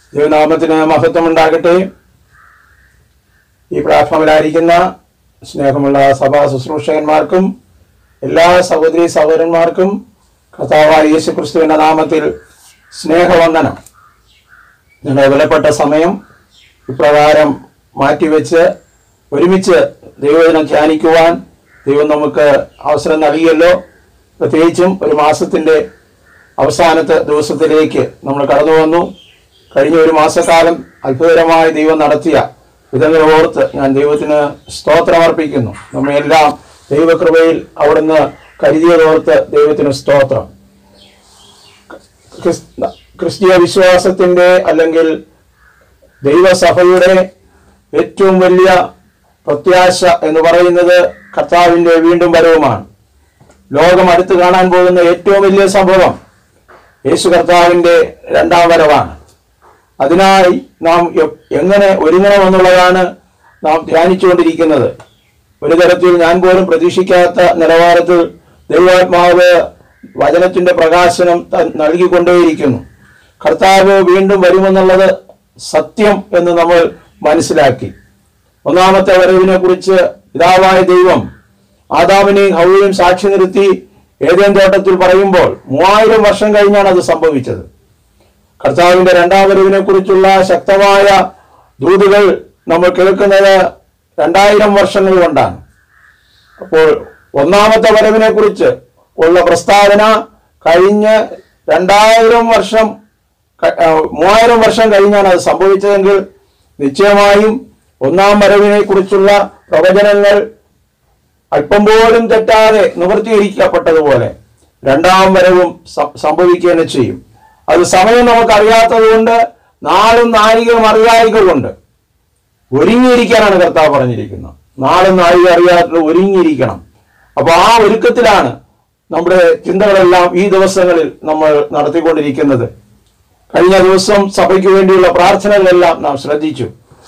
ദൈവനാമത്തിന് മഹത്വം ഉണ്ടാകട്ടെ ഈ പ്ലാറ്റ്ഫോമിലായിരിക്കുന്ന സ്നേഹമുള്ള സഭാ ശുശ്രൂഷകന്മാർക്കും എല്ലാ സഹോദരി സഹോദരന്മാർക്കും കർത്താവായ യേശു ക്രിസ്തുവിന്റെ നാമത്തിൽ സ്നേഹവന്ദനം നിങ്ങളുടെ വിലപ്പെട്ട സമയം ഇപ്രകാരം മാറ്റിവെച്ച് ഒരുമിച്ച് ദൈവദിനം ധ്യാനിക്കുവാൻ ദൈവം നമുക്ക് അവസരം നൽകിയല്ലോ പ്രത്യേകിച്ചും ഒരു മാസത്തിൻ്റെ അവസാനത്തെ ദിവസത്തിലേക്ക് നമ്മൾ കടന്നു വന്നു കഴിഞ്ഞ ഒരു മാസക്കാലം അത്ഭുതകരമായി ദൈവം നടത്തിയ വിധങ്ങളെ ഓർത്ത് ഞാൻ ദൈവത്തിന് സ്തോത്രം അർപ്പിക്കുന്നു നമ്മയെല്ലാം ദൈവകൃപയിൽ അവിടുന്ന് കരുതിയതോർത്ത് ദൈവത്തിന് സ്തോത്രം ക്രിസ്- ക്രിസ്തീയ വിശ്വാസത്തിന്റെ അല്ലെങ്കിൽ ദൈവസഭയുടെ ഏറ്റവും വലിയ പ്രത്യാശ എന്ന് പറയുന്നത് കർത്താവിന്റെ വീണ്ടും വരവുമാണ് ലോകം അടുത്ത് കാണാൻ പോകുന്ന ഏറ്റവും വലിയ സംഭവം യേശു കർത്താവിന്റെ രണ്ടാം വരവാണ് അതിനായി നാം എ- എങ്ങനെ ഒരുങ്ങണമെന്നുള്ളതാണ് നാം ധ്യാനിച്ചുകൊണ്ടിരിക്കുന്നത് ഒരു തരത്തിൽ ഞാൻ പോലും പ്രതീക്ഷിക്കാത്ത നിലവാരത്തിൽ ദൈവാത്മാവ് വചനത്തിന്റെ പ്രകാശനം ത- നൽകിക്കൊണ്ടേയിരിക്കുന്നു കർത്താവ് വീണ്ടും വരുമെന്നുള്ളത് സത്യം എന്ന് നമ്മൾ മനസ്സിലാക്കി ഒന്നാമത്തെ വരവിനെ കുറിച്ച് പിതാവായ ദൈവം ആദാമിനെയും ഹൗവയും സാക്ഷി നിർത്തി ഏതേൻ തോട്ടത്തിൽ പറയുമ്പോൾ മൂവായിരം വർഷം കഴിഞ്ഞാണ് അത് സംഭവിച്ചത് കർത്താവിന്റെ രണ്ടാം വരവിനെ കുറിച്ചുള്ള ശക്തമായ ദൂതുകൾ നമ്മൾ കേൾക്കുന്നത് രണ്ടായിരം വർഷങ്ങൾ കൊണ്ടാണ് അപ്പോൾ ഒന്നാമത്തെ വരവിനെ കുറിച്ച് ഉള്ള പ്രസ്താവന കഴിഞ്ഞ് രണ്ടായിരം വർഷം ക- ആ, മൂവായിരം വർഷം കഴിഞ്ഞാണ് അത് സംഭവിച്ചതെങ്കിൽ നിശ്ചയമായും ഒന്നാം വരവിനെ കുറിച്ചുള്ള പ്രവചനങ്ങൾ അല്പം പോലും തെറ്റാതെ നിവൃത്തീകരിക്കപ്പെട്ടതുപോലെ രണ്ടാം വരവും സം- സംഭവിക്കുക തന്നെ ചെയ്യും അത് സമയം നമുക്ക് അറിയാത്തത് കൊണ്ട് നാളും നാഴികയും അറിയായികളുണ്ട് ഒരുങ്ങിയിരിക്കാനാണ് കർത്താവ് പറഞ്ഞിരിക്കുന്നത് നാളും നാഴിക അറിയാത്ത ഒരുങ്ങിയിരിക്കണം അപ്പൊ ആ ഒരുക്കത്തിലാണ് നമ്മുടെ ചിന്തകളെല്ലാം ഈ ദിവസങ്ങളിൽ നമ്മൾ നടത്തിക്കൊണ്ടിരിക്കുന്നത് കഴിഞ്ഞ ദിവസം സഭയ്ക്ക് വേണ്ടിയുള്ള പ്രാർത്ഥനകളെല്ലാം നാം ശ്രദ്ധിച്ചു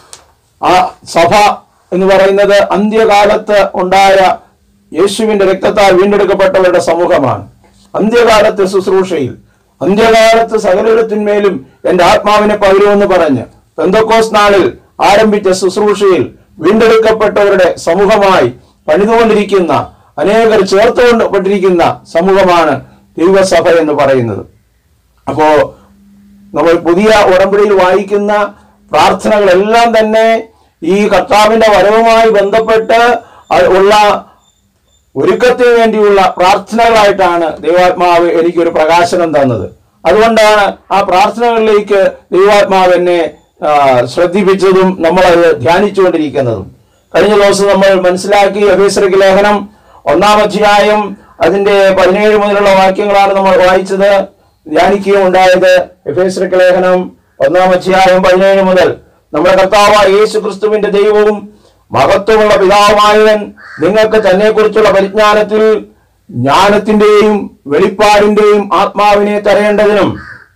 ആ സഭ എന്ന് പറയുന്നത് അന്ത്യകാലത്ത് ഉണ്ടായ യേശുവിന്റെ രക്തത്താൽ വീണ്ടെടുക്കപ്പെട്ടവരുടെ സമൂഹമാണ് അന്ത്യകാലത്ത് ശുശ്രൂഷയിൽ അന്ത്യകാലത്ത് സകലത്തിന്മേലും എന്റെ ആത്മാവിനെ പകരുമെന്ന് പറഞ്ഞ് പെന്തക്കോസ് നാളിൽ ആരംഭിച്ച ശുശ്രൂഷയിൽ വീണ്ടെടുക്കപ്പെട്ടവരുടെ സമൂഹമായി പണിതുകൊണ്ടിരിക്കുന്ന അനേകർ ചേർത്തുകൊണ്ടപ്പെട്ടിരിക്കുന്ന സമൂഹമാണ് ദൈവസഭ എന്ന് പറയുന്നത് അപ്പോ നമ്മൾ പുതിയ ഉടമ്പടിയിൽ വായിക്കുന്ന പ്രാർത്ഥനകളെല്ലാം തന്നെ ഈ കർത്താവിന്റെ വരവുമായി ബന്ധപ്പെട്ട് അ- ഉള്ള ഒരുക്കത്തിന് വേണ്ടിയുള്ള പ്രാർത്ഥനകളായിട്ടാണ് ദൈവാത്മാവ് എനിക്കൊരു പ്രകാശനം തന്നത് അതുകൊണ്ടാണ് ആ പ്രാർത്ഥനകളിലേക്ക് ദൈവാത്മാവ് എന്നെ ആ, ശ്രദ്ധിപ്പിച്ചതും നമ്മളത് ധ്യാനിച്ചുകൊണ്ടിരിക്കുന്നതും കഴിഞ്ഞ ദിവസം നമ്മൾ മനസ്സിലാക്കി അഭീശ്രക്ക് ലേഖനം ഒന്നാം അധ്യായം അതിന്റെ പതിനേഴ് മുതലുള്ള വാക്യങ്ങളാണ് നമ്മൾ വായിച്ചത് ധ്യാനിക്കുകയും ഉണ്ടായത് എഫേശ്രക്ക് ലേഖനം ഒന്നാം അധ്യായം പതിനേഴ് മുതൽ നമ്മുടെ കർത്താവായ യേശു ക്രിസ്തുവിന്റെ ദൈവവും മഹത്വമുള്ള പിതാവുമായവൻ നിങ്ങൾക്ക് തന്നെക്കുറിച്ചുള്ള പരിജ്ഞാനത്തിൽ ജ്ഞാനത്തിന്റെയും വെളിപ്പാടിന്റെയും ആത്മാവിനെ തരേണ്ടതിനും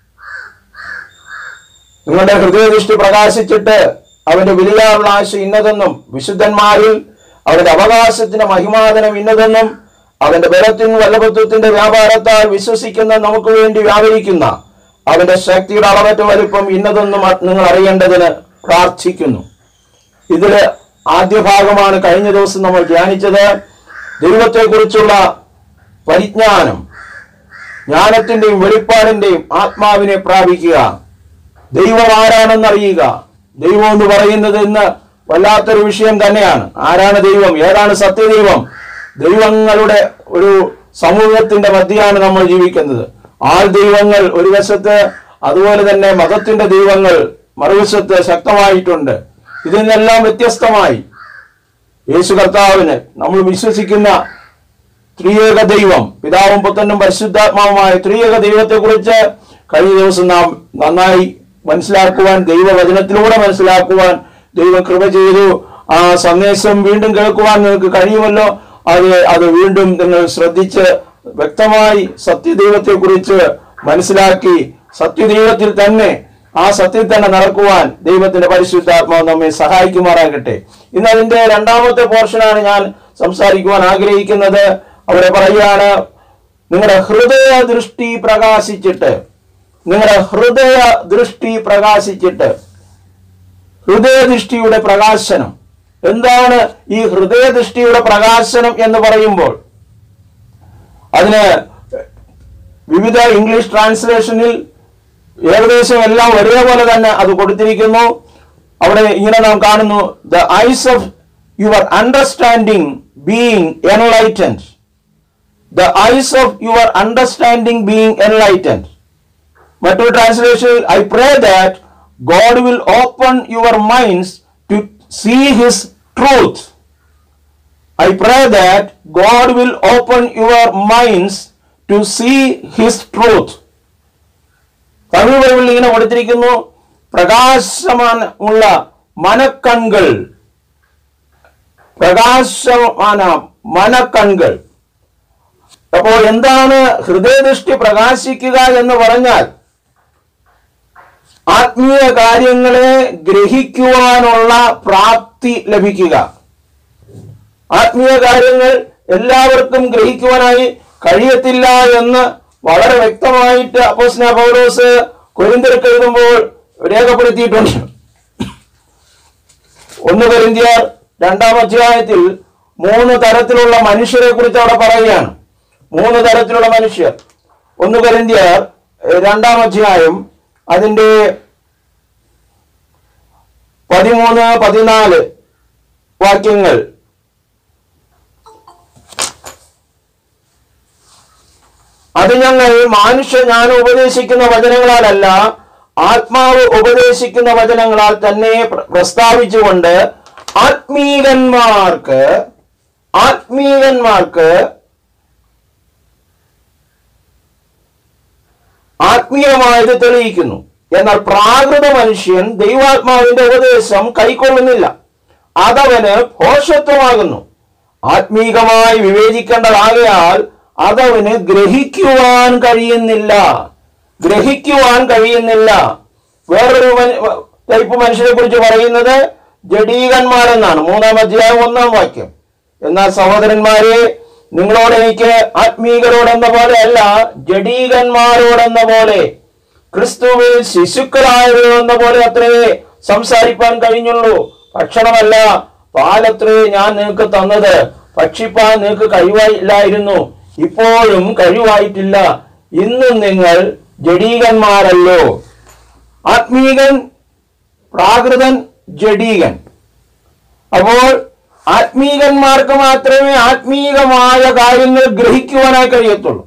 നിങ്ങളുടെ ഹൃദയദൃഷ്ടി പ്രകാശിച്ചിട്ട് അവന്റെ വിലയാറുള്ള ആശ ഇന്നതെന്നും വിശുദ്ധന്മാരിൽ അവന്റെ അവകാശത്തിന്റെ മഹിമാതനം ഇന്നതെന്നും അവന്റെ ബലത്തിനും വല്ലഭത്വത്തിന്റെ വ്യാപാരത്താൽ വിശ്വസിക്കുന്ന നമുക്ക് വേണ്ടി വ്യാപരിക്കുന്ന അവന്റെ ശക്തിയുടെ അളവറ്റ വലിപ്പം ഇന്നതെന്നും നിങ്ങൾ അറിയേണ്ടതിന് പ്രാർത്ഥിക്കുന്നു ഇതില് ആദ്യ ഭാഗമാണ് കഴിഞ്ഞ ദിവസം നമ്മൾ ധ്യാനിച്ചത് ദൈവത്തെക്കുറിച്ചുള്ള പരിജ്ഞാനം ജ്ഞാനത്തിന്റെയും വെളിപ്പാടിന്റെയും ആത്മാവിനെ പ്രാപിക്കുക ദൈവം ആരാണെന്ന് അറിയുക ദൈവം എന്ന് പറയുന്നത് ഇന്ന് വല്ലാത്തൊരു വിഷയം തന്നെയാണ് ആരാണ് ദൈവം ഏതാണ് സത്യദൈവം ദൈവങ്ങളുടെ ഒരു സമൂഹത്തിന്റെ മധ്യയാണ് നമ്മൾ ജീവിക്കുന്നത് ആൾ ദൈവങ്ങൾ ഒരു വശത്ത് അതുപോലെ തന്നെ മതത്തിന്റെ ദൈവങ്ങൾ മറുവശത്ത് ശക്തമായിട്ടുണ്ട് ഇതിൽ നിന്നെല്ലാം വ്യത്യസ്തമായി യേശു കർത്താവിന് നമ്മൾ വിശ്വസിക്കുന്ന ത്രിയേക ദൈവം പിതാവും പുത്രനും പരിശുദ്ധാത്മാവുമായ ത്രിയേക ദൈവത്തെക്കുറിച്ച് കഴിഞ്ഞ ദിവസം നാം നന്നായി മനസ്സിലാക്കുവാൻ ദൈവവചനത്തിലൂടെ മനസ്സിലാക്കുവാൻ ദൈവം കൃപ ചെയ്തു ആ സന്ദേശം വീണ്ടും കേൾക്കുവാൻ നിങ്ങൾക്ക് കഴിയുമല്ലോ അത് അത് വീണ്ടും നിങ്ങൾ ശ്രദ്ധിച്ച് വ്യക്തമായി സത്യദൈവത്തെക്കുറിച്ച് മനസ്സിലാക്കി സത്യദൈവത്തിൽ തന്നെ ആ സത്യത്തിൽ തന്നെ നടക്കുവാൻ ദൈവത്തിന്റെ പരിശുദ്ധാത്മാവ് നമ്മെ സഹായിക്കുമാറാകട്ടെ ഇന്ന് അതിന്റെ രണ്ടാമത്തെ പോർഷനാണ് ഞാൻ സംസാരിക്കുവാൻ ആഗ്രഹിക്കുന്നത് അവിടെ പറയുകയാണ് നിങ്ങളുടെ ഹൃദയ ദൃഷ്ടി പ്രകാശിച്ചിട്ട് നിങ്ങളുടെ ഹൃദയ ദൃഷ്ടി പ്രകാശിച്ചിട്ട് ഹൃദയദൃഷ്ടിയുടെ പ്രകാശനം എന്താണ് ഈ ഹൃദയദൃഷ്ടിയുടെ പ്രകാശനം എന്ന് പറയുമ്പോൾ അതിന് വിവിധ ഇംഗ്ലീഷ് ട്രാൻസ്ലേഷനിൽ ഏകദേശം എല്ലാം ഒരേപോലെ തന്നെ അത് കൊടുത്തിരിക്കുന്നു അവിടെ ഇങ്ങനെ നാം കാണുന്നു the eyes of your understanding being enlightened the eyes of your understanding being enlightened മറ്റൊരു translation I pray that God will open your minds to see his truth I pray that God will open your minds to see his truth Tamil ബൈബിളിൽ ഇങ്ങനെ കൊടുത്തിരിക്കുന്നു പ്രകാശമാനമുള്ള മനക്കൺകൾ പ്രകാശമാന മനക്കൺകൾ അപ്പോൾ എന്താണ് ഹൃദയദൃഷ്ടി പ്രകാശിക്കുക എന്ന് പറഞ്ഞാൽ ആത്മീയ കാര്യങ്ങളെ ഗ്രഹിക്കുവാനുള്ള പ്രാപ്തി ലഭിക്കുക ആത്മീയ കാര്യങ്ങൾ എല്ലാവർക്കും ഗ്രഹിക്കുവാനായി കഴിയത്തില്ല എന്ന് വളരെ വ്യക്തമായിട്ട് അപ്പോസ്ന പൗലോസ് കൊരിന്തിർക്ക് എഴുതുമ്പോൾ രേഖപ്പെടുത്തിയിട്ടുണ്ട് ഒന്ന് കൊരിന്തിയർ രണ്ടാം അധ്യായത്തിൽ മൂന്ന് തരത്തിലുള്ള മനുഷ്യരെ കുറിച്ച് അവിടെ പറയുകയാണ് മൂന്ന് തരത്തിലുള്ള മനുഷ്യർ ഒന്ന് കൊരിന്തിയർ ഏഹ്, രണ്ടാം അധ്യായം അതിന്റെ പതിമൂന്ന് പതിനാല് വാക്യങ്ങൾ അത് ഞങ്ങൾ മാനുഷ്യ ജ്ഞാനം ഉപദേശിക്കുന്ന വചനങ്ങളാലല്ല ആത്മാവ് ഉപദേശിക്കുന്ന വചനങ്ങളാൽ തന്നെ പ്ര- പ്രസ്താവിച്ചുകൊണ്ട് ആത്മീകന്മാർക്ക് ആത്മീകന്മാർക്ക് ആത്മീയമായത് തെളിയിക്കുന്നു എന്നാൽ പ്രാകൃത മനുഷ്യൻ ദൈവാത്മാവിന്റെ ഉപദേശം കൈക്കൊള്ളുന്നില്ല അതവന് ഭോഷത്വമാകുന്നു ആത്മീകമായി വിവേചിക്കേണ്ടതാകയാൽ അതവന് ഗ്രഹിക്കുവാൻ കഴിയുന്നില്ല ഗ്രഹിക്കുവാൻ കഴിയുന്നില്ല വേറൊരു ടൈപ്പ് മനുഷ്യരെ കുറിച്ച് പറയുന്നത് ജഡീകന്മാരെന്നാണ് മൂന്നാം അധ്യായം ഒന്നാം വാക്യം എന്നാൽ സഹോദരന്മാരെ നിങ്ങളോട് എനിക്ക് ആത്മീകരോടെന്ന പോലെ അല്ല ജഡീകന്മാരോടെന്ന പോലെ ക്രിസ്തുവിൽ ശിശുക്കളായവരെന്ന പോലെ അത്രേ സംസാരിപ്പാൻ കഴിഞ്ഞുള്ളൂ ഭക്ഷണമല്ല പാലത്രേ ഞാൻ നിങ്ങൾക്ക് തന്നത് ഭക്ഷിപ്പാൻ നിങ്ങൾക്ക് കഴിവായില്ലായിരുന്നു ഇപ്പോഴും കഴിവായിട്ടില്ല ഇന്നും നിങ്ങൾ ജഡീകന്മാരല്ലോ ആത്മീകൻ പ്രാകൃതൻ ജഡീകൻ അപ്പോൾ ആത്മീകന്മാർക്ക് മാത്രമേ ആത്മീകമായ കാര്യങ്ങൾ ഗ്രഹിക്കുവാനായി കഴിയത്തുള്ളൂ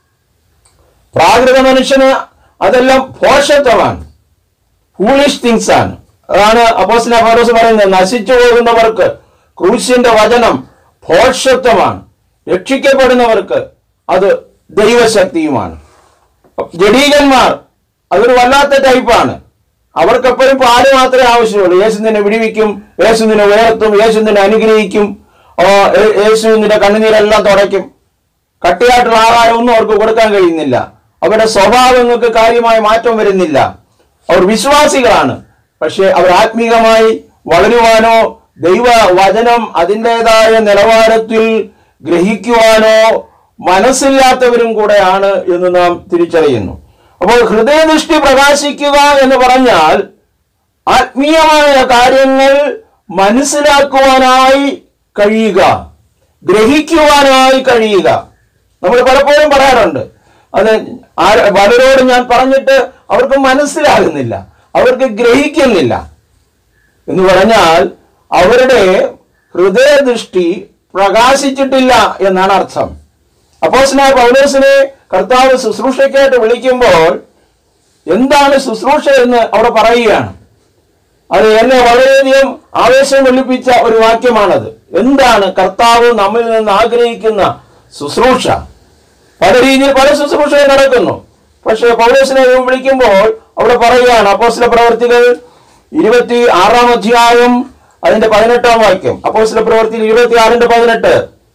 പ്രാകൃത മനുഷ്യന് അതെല്ലാം പോഷത്വമാണ് ഫൂളിഷ് തിങ്സ് ആണ് അതാണ് അപ്പോസ്തലൻ പൗലോസ് പറയുന്നത് നശിച്ചു പോകുന്നവർക്ക് ക്രൂശിന്റെ വചനം ഭോഷത്വമാണ് രക്ഷിക്കപ്പെടുന്നവർക്ക് അത് ദൈവശക്തിയുമാണ് ജഡീകന്മാർ അതൊരു വല്ലാത്ത ടൈപ്പാണ് അവർക്ക് എപ്പോഴും പാല് മാത്രമേ ആവശ്യമുള്ളൂ യേശു നിന്നെ വിടിവിക്കും യേശു നിന്നെ ഉയർത്തും യേശു നിന്നെ അനുഗ്രഹിക്കും ഓ, യേ- യേശു നിന്റെ കണ്ണുനീരെല്ലാം തുടയ്ക്കും കട്ടിയായിട്ടുള്ള ആഹാരമൊന്നും അവർക്ക് കൊടുക്കാൻ കഴിയുന്നില്ല അവരുടെ സ്വഭാവങ്ങൾക്ക് കാര്യമായ മാറ്റം വരുന്നില്ല അവർ വിശ്വാസികളാണ് പക്ഷെ അവർ ആത്മീകമായി വളരുവാനോ ദൈവ വചനം അതിൻ്റെതായ നിലവാരത്തിൽ ഗ്രഹിക്കുവാനോ മനസ്സില്ലാത്തവരും കൂടെയാണ് എന്ന് നാം തിരിച്ചറിയുന്നു അപ്പോൾ ഹൃദയദൃഷ്ടി പ്രകാശിക്കുക എന്ന് പറഞ്ഞാൽ ആത്മീയമായ കാര്യങ്ങൾ മനസ്സിലാക്കുവാനായി കഴിയുക ഗ്രഹിക്കുവാനായി കഴിയുക നമ്മൾ പലപ്പോഴും പറയാറുണ്ട് അത് ആര- പലരോടും ഞാൻ പറഞ്ഞിട്ട് അവർക്ക് മനസ്സിലാകുന്നില്ല അവർക്ക് ഗ്രഹിക്കുന്നില്ല എന്ന് പറഞ്ഞാൽ അവരുടെ ഹൃദയദൃഷ്ടി പ്രകാശിച്ചിട്ടില്ല എന്നാണ് അർത്ഥം അപ്പോസ്തലനായ പൗലോസിനെ കർത്താവ് ശുശ്രൂഷയ്ക്കായിട്ട് വിളിക്കുമ്പോൾ എന്താണ് ശുശ്രൂഷ എന്ന് അവിടെ പറയുകയാണ് അത് എന്നെ വളരെയധികം ആവേശം കൊള്ളിപ്പിച്ച ഒരു വാക്യമാണത് എന്താണ് കർത്താവ് നമ്മിൽ നിന്ന് ആഗ്രഹിക്കുന്ന ശുശ്രൂഷ പല രീതിയിൽ പല ശുശ്രൂഷയും നടക്കുന്നു പക്ഷെ പൗലോസിനെ ദൈവം വിളിക്കുമ്പോൾ അവിടെ പറയുകയാണ് അപ്പോസ്തല പ്രവർത്തികൾ ഇരുപത്തി ആറാം അധ്യായം അതിന്റെ പതിനെട്ടാം വാക്യം അപ്പോസ്തല പ്രവർത്തികൾ ഇരുപത്തി ആറിന്റെ പതിനെട്ട്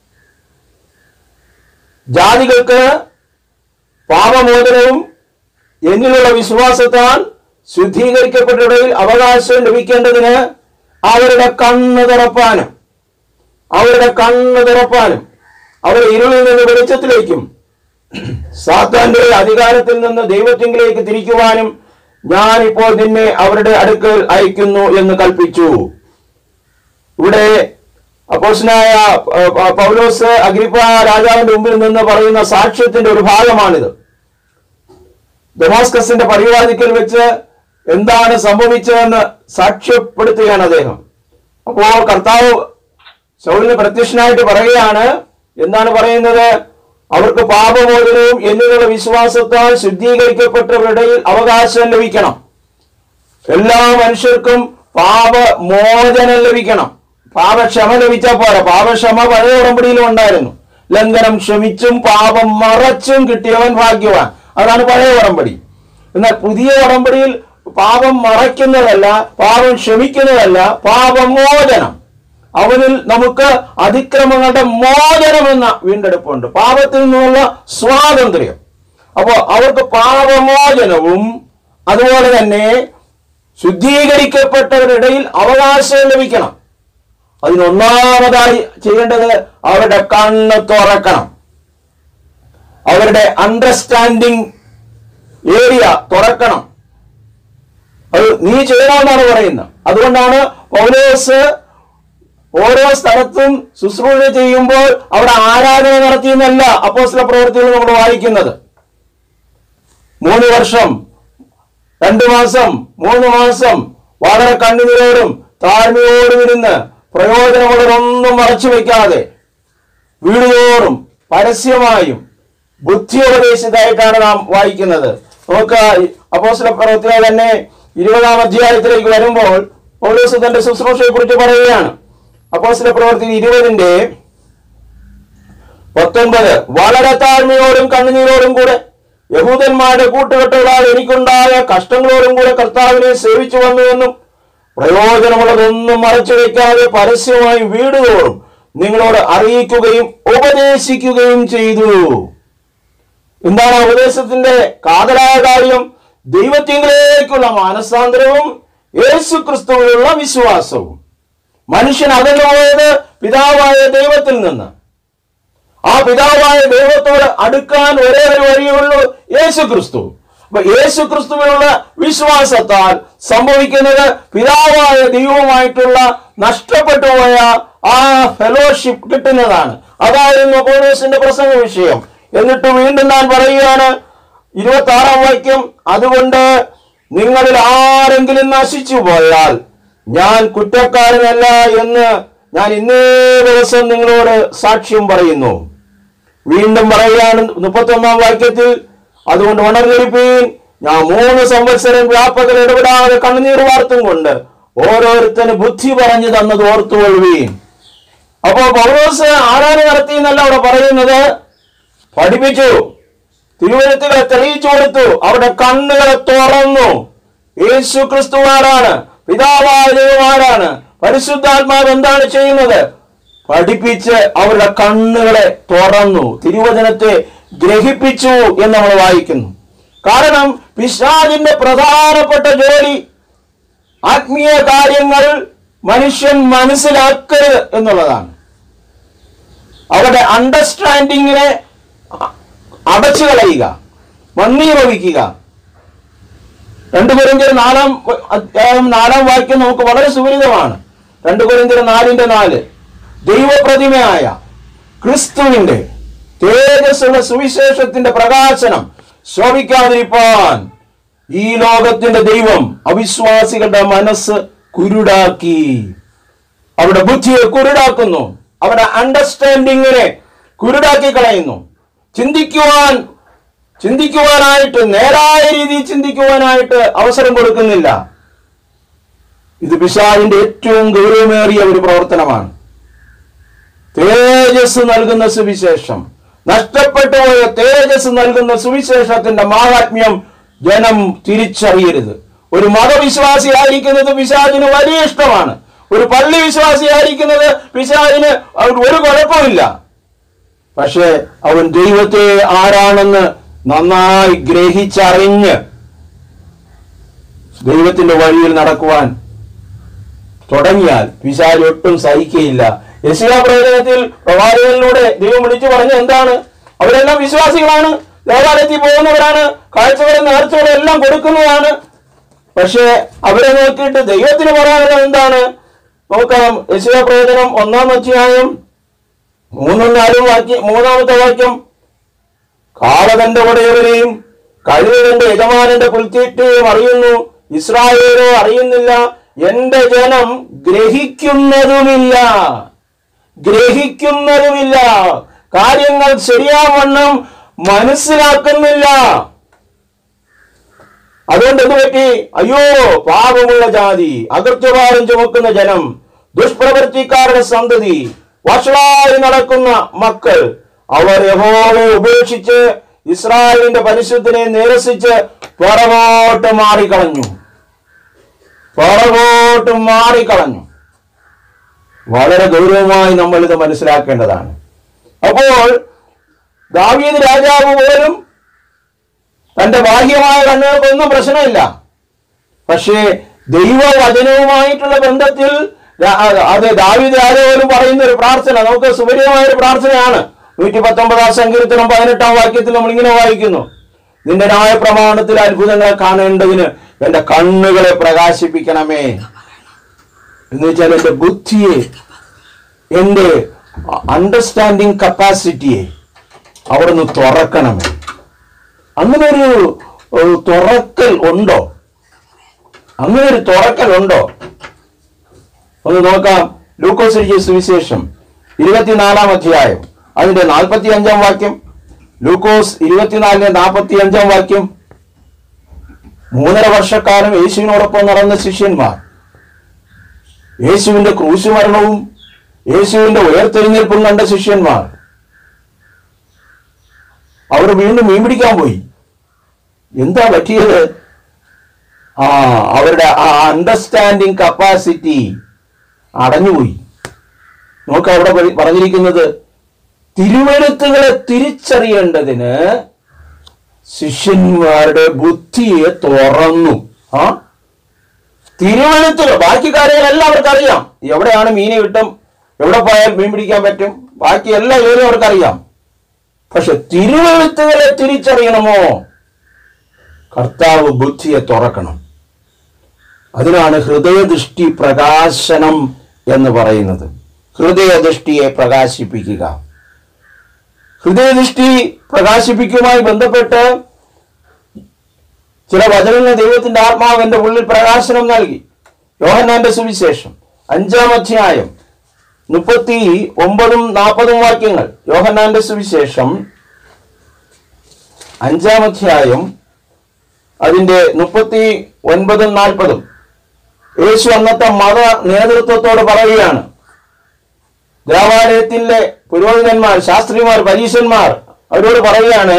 ജാതികൾക്ക് പാപമോചനവും എന്നിലുള്ള വിശ്വാസത്താൽ ശുദ്ധീകരിക്കപ്പെട്ടവരിൽ അവകാശം ലഭിക്കേണ്ടതിന് അവരുടെ കണ്ണ് തുറപ്പാനും അവരുടെ കണ്ണ് തുറപ്പാനും അവരെ ഇരുളിൽ നിന്ന് വെളിച്ചത്തിലേക്കും സാത്താന്റെ അധികാരത്തിൽ നിന്ന് ദൈവത്തിങ്കിലേക്ക് തിരിക്കുവാനും ഞാൻ ഇപ്പോൾ നിന്നെ അവരുടെ അടുക്കൽ അയക്കുന്നു എന്ന് കൽപ്പിച്ചു ഇവിടെ അപ്പോസ്നായ പൗലോസ് അഗ്രിപ്പ രാജാവിന്റെ മുമ്പിൽ നിന്ന് പറയുന്ന സാക്ഷ്യത്തിന്റെ ഒരു ഭാഗമാണിത് ഡെമാസ്കസിന്റെ പരിവാദിക്കൽ വെച്ച് എന്താണ് സംഭവിച്ചതെന്ന് സാക്ഷ്യപ്പെടുത്തുകയാണ് അദ്ദേഹം അപ്പോൾ കർത്താവ് ശൗലിന് പ്രത്യക്ഷനായിട്ട് പറയുകയാണ് എന്താണ് പറയുന്നത് അവർക്ക് പാപമോചനവും എന്നിലുള്ള വിശ്വാസത്താൽ ശുദ്ധീകരിക്കപ്പെട്ടവരുടെ അവകാശം ലഭിക്കണം എല്ലാ മനുഷ്യർക്കും പാപമോചനം ലഭിക്കണം പാപക്ഷമ ലഭിച്ചാൽ പോരാ പാപക്ഷമ പഴയ ഉടമ്പടിയിലും ഉണ്ടായിരുന്നു ലംഘനം ക്ഷമിച്ചും പാപം മറച്ചും കിട്ടിയവൻ ഭാഗ്യവാൻ അതാണ് പഴയ ഉടമ്പടി എന്നാൽ പുതിയ ഉടമ്പടിയിൽ പാപം മറയ്ക്കുന്നതല്ല പാപം ക്ഷമിക്കുന്നതല്ല പാപമോചനം അവനിൽ നമുക്ക് അതിക്രമങ്ങളുടെ മോചനം എന്ന വീണ്ടെടുപ്പുണ്ട് പാപത്തിൽ നിന്നുള്ള സ്വാതന്ത്ര്യം അപ്പോൾ അവർക്ക് പാപമോചനവും അതുപോലെ തന്നെ ശുദ്ധീകരിക്കപ്പെട്ടവരുടെ ഇടയിൽ അവകാശം ലഭിക്കണം അതിനൊന്നാമതായി ചെയ്യേണ്ടത് അവരുടെ കണ്ണ് തുറക്കണം അവരുടെ അണ്ടർസ്റ്റാൻഡിങ് ഏരിയ തുറക്കണം അത് നീ ചെയ്യണമെന്നാണ് പറയുന്നത് അതുകൊണ്ടാണ് പൗലോസ് ഓരോ സ്ഥലത്തും ശുശ്രൂഷ ചെയ്യുമ്പോൾ അവിടെ ആരാധന നടത്തിയെന്നല്ല അപ്പോസ്ല പ്രവൃത്തികൾ നമ്മൾ വായിക്കുന്നത് മൂന്ന് വർഷം രണ്ടു മാസം മൂന്ന് മാസം വളരെ കണ്ണുനീരോടും താഴ്മയോടും ഇരുന്ന് പ്രയോജനമുള്ളതൊന്നും മറച്ചു വെക്കാതെ വീടുതോറും പരസ്യമായും ബുദ്ധിയോപദേശിതായിട്ടാണ് നാം വായിക്കുന്നത് നമുക്ക് അപ്പോസ്ല പ്രവൃത്തികൾ തന്നെ ഇരുപതാം അധ്യായത്തിലേക്ക് വരുമ്പോൾ പൗലോസ് തന്റെ ശുശ്രൂഷയെ കുറിച്ച് പറയുകയാണ് അപ്പോസ്ല പ്രവൃത്തി ഇരുപതിന്റെ പത്തൊൻപത് വളരെ താഴ്മയോടും കണ്ണുനീരോടും കൂടെ യഹൂദന്മാരുടെ കൂട്ടുകെട്ടുകളാൽ എനിക്കുണ്ടായ കഷ്ടങ്ങളോടും കൂടെ കർത്താവിനെ സേവിച്ചു വന്നുവെന്നും പ്രയോജനമുള്ളതൊന്നും മറച്ചു വയ്ക്കാതെ പരസ്യമായി വീടുതോറും നിങ്ങളോട് അറിയിക്കുകയും ഉപദേശിക്കുകയും ചെയ്തു എന്താണ് ആ ഉപദേശത്തിന്റെ കാതലായ കാര്യം ദൈവത്തിങ്കിലേക്കുള്ള മാനസാന്തരവും യേശു ക്രിസ്തുവിലുള്ള വിശ്വാസവും മനുഷ്യൻ അകന്നു പോയത് പിതാവായ ദൈവത്തിൽ നിന്ന് ആ പിതാവായ ദൈവത്തോട് അടുക്കാൻ ഒരേ ഒരു വഴിയേ ഉള്ളൂ യേശു ക്രിസ്തു അപ്പൊ യേശു ക്രിസ്തുവിനുള്ള വിശ്വാസത്താൽ സംഭവിക്കുന്നത് പിതാവായ ദൈവവുമായിട്ടുള്ള നഷ്ടപ്പെട്ടു പോയ ആ ഫെലോഷിപ്പ് കിട്ടുന്നതാണ് അതായിരുന്നു പൗലോസിന്റെ പ്രസംഗ വിഷയം എന്നിട്ട് വീണ്ടും ഞാൻ പറയുകയാണ് ഇരുപത്തി ആറാം വാക്യം അതുകൊണ്ട് നിങ്ങളിൽ ആരെങ്കിലും നശിച്ചു പോയാൽ ഞാൻ കുറ്റക്കാരനല്ല എന്ന് ഞാൻ ഇന്നേ ദിവസം നിങ്ങളോട് സാക്ഷ്യം പറയുന്നു വീണ്ടും പറയുകയാണ് മുപ്പത്തൊന്നാം വാക്യത്തിൽ അതുകൊണ്ട് ഉണർന്നിരിപ്പീൻ ഞാൻ മൂന്ന് സംവത്സരം വ്യാപകർ ഇടപെടാതെ കണ്ണുനീർ വാർത്തും കൊണ്ട് ഓരോരുത്തന് ബുദ്ധി പറഞ്ഞു തന്നത് ഓർത്തുകൊള്ളുവീൻ അപ്പോ പൗലോസ് ആരാധന നടത്തി എന്നല്ല അവിടെ പറയുന്നത് പഠിപ്പിച്ചു തിരുവഴുത്തുകളെ തെളിയിച്ചു കൊടുത്തു അവരുടെ കണ്ണുകളെ തുറന്നു യേശു ക്രിസ്തു ആരാണ് പിതാവായ ദൈവമാരാണ് പരിശുദ്ധാത്മാവ് എന്താണ് ചെയ്യുന്നത് പഠിപ്പിച്ച് അവരുടെ കണ്ണുകളെ തുറന്നു തിരുവചനത്തെ ഗ്രഹിപ്പിച്ചു എന്ന് നമ്മൾ വായിക്കുന്നു കാരണം പിശാചിന്റെ പ്രധാനപ്പെട്ട ജോലി ആത്മീയ കാര്യങ്ങൾ മനുഷ്യൻ മനസ്സിലാക്കരുത് എന്നുള്ളതാണ് അവരുടെ അണ്ടർസ്റ്റാൻഡിങ്ങിനെ അ- അടച്ചു കളയുക മന്ദീഭവിക്കുക രണ്ടു കൊരിന്തിയർ നാലാം വ- അധ്യായം നാലാം വാക്യം നമുക്ക് വളരെ സുപരിതമാണ് രണ്ടു കൊരിന്തിയർ നാലിന്റെ നാല് ദൈവപ്രതിമയായ ക്രിസ്തുവിന്റെ തേജസ്സുള്ള സുവിശേഷത്തിന്റെ പ്രകാശനം ശോഭിക്കാതിരിപ്പാൻ ഈ ലോകത്തിന്റെ ദൈവം അവിശ്വാസികളുടെ മനസ്സ് കുരുടാക്കി അവരുടെ ബുദ്ധിയെ കുരുടാക്കുന്നു അവരുടെ അണ്ടർസ്റ്റാൻഡിങ്ങിനെ കുരുടാക്കി കളയുന്നു ചിന്തിക്കുവാൻ ചിന്തിക്കുവാനായിട്ട് നേരായ രീതിയിൽ ചിന്തിക്കുവാനായിട്ട് അവസരം കൊടുക്കുന്നില്ല ഇത് പിശാചിന്റെ ഏറ്റവും ഗൗരവമേറിയ ഒരു പ്രവർത്തനമാണ് തേജസ് നൽകുന്ന സുവിശേഷം നഷ്ടപ്പെട്ടു പോയ തേജസ് നൽകുന്ന സുവിശേഷത്തിന്റെ മാഹാത്മ്യം ജനം തിരിച്ചറിയരുത് ഒരു മതവിശ്വാസിയായിരിക്കുന്നത് പിശാചിന് വലിയ ഇഷ്ടമാണ് ഒരു പള്ളി വിശ്വാസിയായിരിക്കുന്നത് പിശാചിന് അവൻ ഒരു കുഴപ്പമില്ല പക്ഷേ അവൻ ദൈവത്തെ ആരാണെന്ന് നന്നായി ഗ്രഹിച്ചറിഞ്ഞ് ദൈവത്തിന്റെ വഴിയിൽ നടക്കുവാൻ തുടങ്ങിയാൽ പിശാച് ഒട്ടും സഹിക്കയില്ല യശിയ പ്രവചനത്തിൽ പ്രവാചകനിലൂടെ ദൈവം വിളിച്ചു പറഞ്ഞ എന്താണ് അവരെല്ലാം വിശ്വാസികളാണ് ദേവാലയത്തിൽ പോകുന്നവരാണ് കാഴ്ചകളും നേർച്ചകളും എല്ലാം കൊടുക്കുന്നതാണ് പക്ഷേ അവരെ നോക്കിയിട്ട് ദൈവത്തിന് പറയാനുള്ളത് എന്താണ് നോക്കാം യശയ പ്രയോജനം ഒന്നാം അധ്യായം മൂന്നും നാലും വാക്യം മൂന്നാമത്തെ വാക്യം കാളകന്റെ ഉടയവരെയും കഴുകന്റെ യജമാനന്റെ പുൽത്തീറ്റയും അറിയുന്നു ഇസ്രായേലോ അറിയുന്നില്ല എന്റെ ജനം ഗ്രഹിക്കുന്നതുമില്ല ഗ്രഹിക്കുന്നതുമില്ല കാര്യങ്ങൾ ശരിയാവണ്ണം മനസ്സിലാക്കുന്നില്ല അതുകൊണ്ട് എന്ത് പറ്റി അയ്യോ പാപമുള്ള ജാതി അകൃത്യഭാരം ചുമക്കുന്ന ജനം ദുഷ്പ്രവൃത്തിക്കാരുടെ സന്തതി വഷളായി നടക്കുന്ന മക്കൾ അവർ യഹോവയെ ഉപേക്ഷിച്ച് ഇസ്രായേലിന്റെ പരിശുദ്ധനെ നിരസിച്ച് പുറകോട്ട് മാറിക്കളഞ്ഞു പുറകോട്ട് മാറിക്കളഞ്ഞു വളരെ ഗൗരവമായി നമ്മൾ ഇത് മനസ്സിലാക്കേണ്ടതാണ് അപ്പോൾ ദാവീദ് രാജാവ് പോലും തന്റെ ബാഹ്യമായ കണ്ണുകൾക്കൊന്നും പ്രശ്നമില്ല പക്ഷേ ദൈവവചനവുമായിട്ടുള്ള ബന്ധത്തിൽ രാ- അത് ദാവീദ് രാജാവ് പറയുന്ന ഒരു പ്രാർത്ഥന നമുക്ക് സുപരിതമായ ഒരു പ്രാർത്ഥനയാണ് നൂറ്റി പത്തൊമ്പതാം സങ്കീർത്തനം പതിനെട്ടാം വാക്യത്തിൽ നമ്മൾ ഇങ്ങനെ വായിക്കുന്നു നിന്റെ ന്യായപ്രമാണത്തിൽ അത്ഭുതങ്ങൾ കാണേണ്ടതിന് എന്റെ കണ്ണുകളെ പ്രകാശിപ്പിക്കണമേ എന്ന് വെച്ചാൽ എന്റെ ബുദ്ധിയെ എന്റെ അണ്ടർസ്റ്റാൻഡിങ് കപ്പാസിറ്റിയെ അവിടുന്ന് തുറക്കണമേ അങ്ങനെ ഒരു ഒരു തുറക്കൽ ഉണ്ടോ അങ്ങനെ ഒരു തുറക്കൽ ഉണ്ടോ ഒന്ന് നോക്കാം ലൂക്കോസ് എഴുതിയ സുവിശേഷം ഇരുപത്തിനാലാം അധ്യായം അതിന്റെ നാൽപ്പത്തി അഞ്ചാം വാക്യം ലൂക്കോസ് ഇരുപത്തിനാലിന്റെ നാൽപ്പത്തി അഞ്ചാം വാക്യം മൂന്നര വർഷക്കാലം യേശുവിനോടൊപ്പം നടന്ന ശിഷ്യന്മാർ യേശുവിന്റെ ക്രൂശ് മരണവും യേശുവിന്റെ ഉയർത്തെഴുന്നേൽപ്പും കണ്ട ശിഷ്യന്മാർ അവർ വീണ്ടും മീൻ പിടിക്കാൻ പോയി എന്താ പറ്റിയത് ആ അവരുടെ ആ അണ്ടർസ്റ്റാൻഡിങ് കപ്പാസിറ്റി അടഞ്ഞുപോയി നോക്ക് അവിടെ പ- പറഞ്ഞിരിക്കുന്നത് തിരുവഴുത്തുകളെ തിരിച്ചറിയേണ്ടതിന് ശിഷ്യന്മാരുടെ ബുദ്ധിയെ തുറന്നു ആ തിരുവഴുത്തുകൾ ബാക്കി കാര്യങ്ങളെല്ലാം അവർക്കറിയാം എവിടെയാണ് മീനെ കിട്ടും എവിടെ പോയാൽ മീൻ പിടിക്കാൻ പറ്റും ബാക്കി എല്ലാ ഏരിയ അവർക്കറിയാം പക്ഷെ തിരുവഴുത്തുകളെ തിരിച്ചറിയണമോ കർത്താവ് ബുദ്ധിയെ തുറക്കണം അതിനാണ് ഹൃദയദൃഷ്ടി പ്രകാശനം എന്ന് പറയുന്നത് ഹൃദയദൃഷ്ടിയെ പ്രകാശിപ്പിക്കുക ഹൃദയദൃഷ്ടി പ്രകാശിപ്പിക്കുമായി ബന്ധപ്പെട്ട് ചില വചനങ്ങൾ ദൈവത്തിന്റെ ആത്മാവിന്റെ ഉള്ളിൽ പ്രകാശനം നൽകി യോഹന്നാന്റെ സുവിശേഷം അഞ്ചാം അധ്യായം മുപ്പത്തി ഒമ്പതും നാൽപ്പതും വാക്യങ്ങൾ യോഹന്നാന്റെ സുവിശേഷം അഞ്ചാം അധ്യായം അതിന്റെ മുപ്പത്തി ഒൻപതും നാൽപ്പതും യേശു അന്നത്തെ മത നേതൃത്വത്തോട് പറയുകയാണ് ദേവാലയത്തിലെ പുരോഹിതന്മാർ ശാസ്ത്രിമാർ പരീശന്മാർ അവരോട് പറയുകയാണ്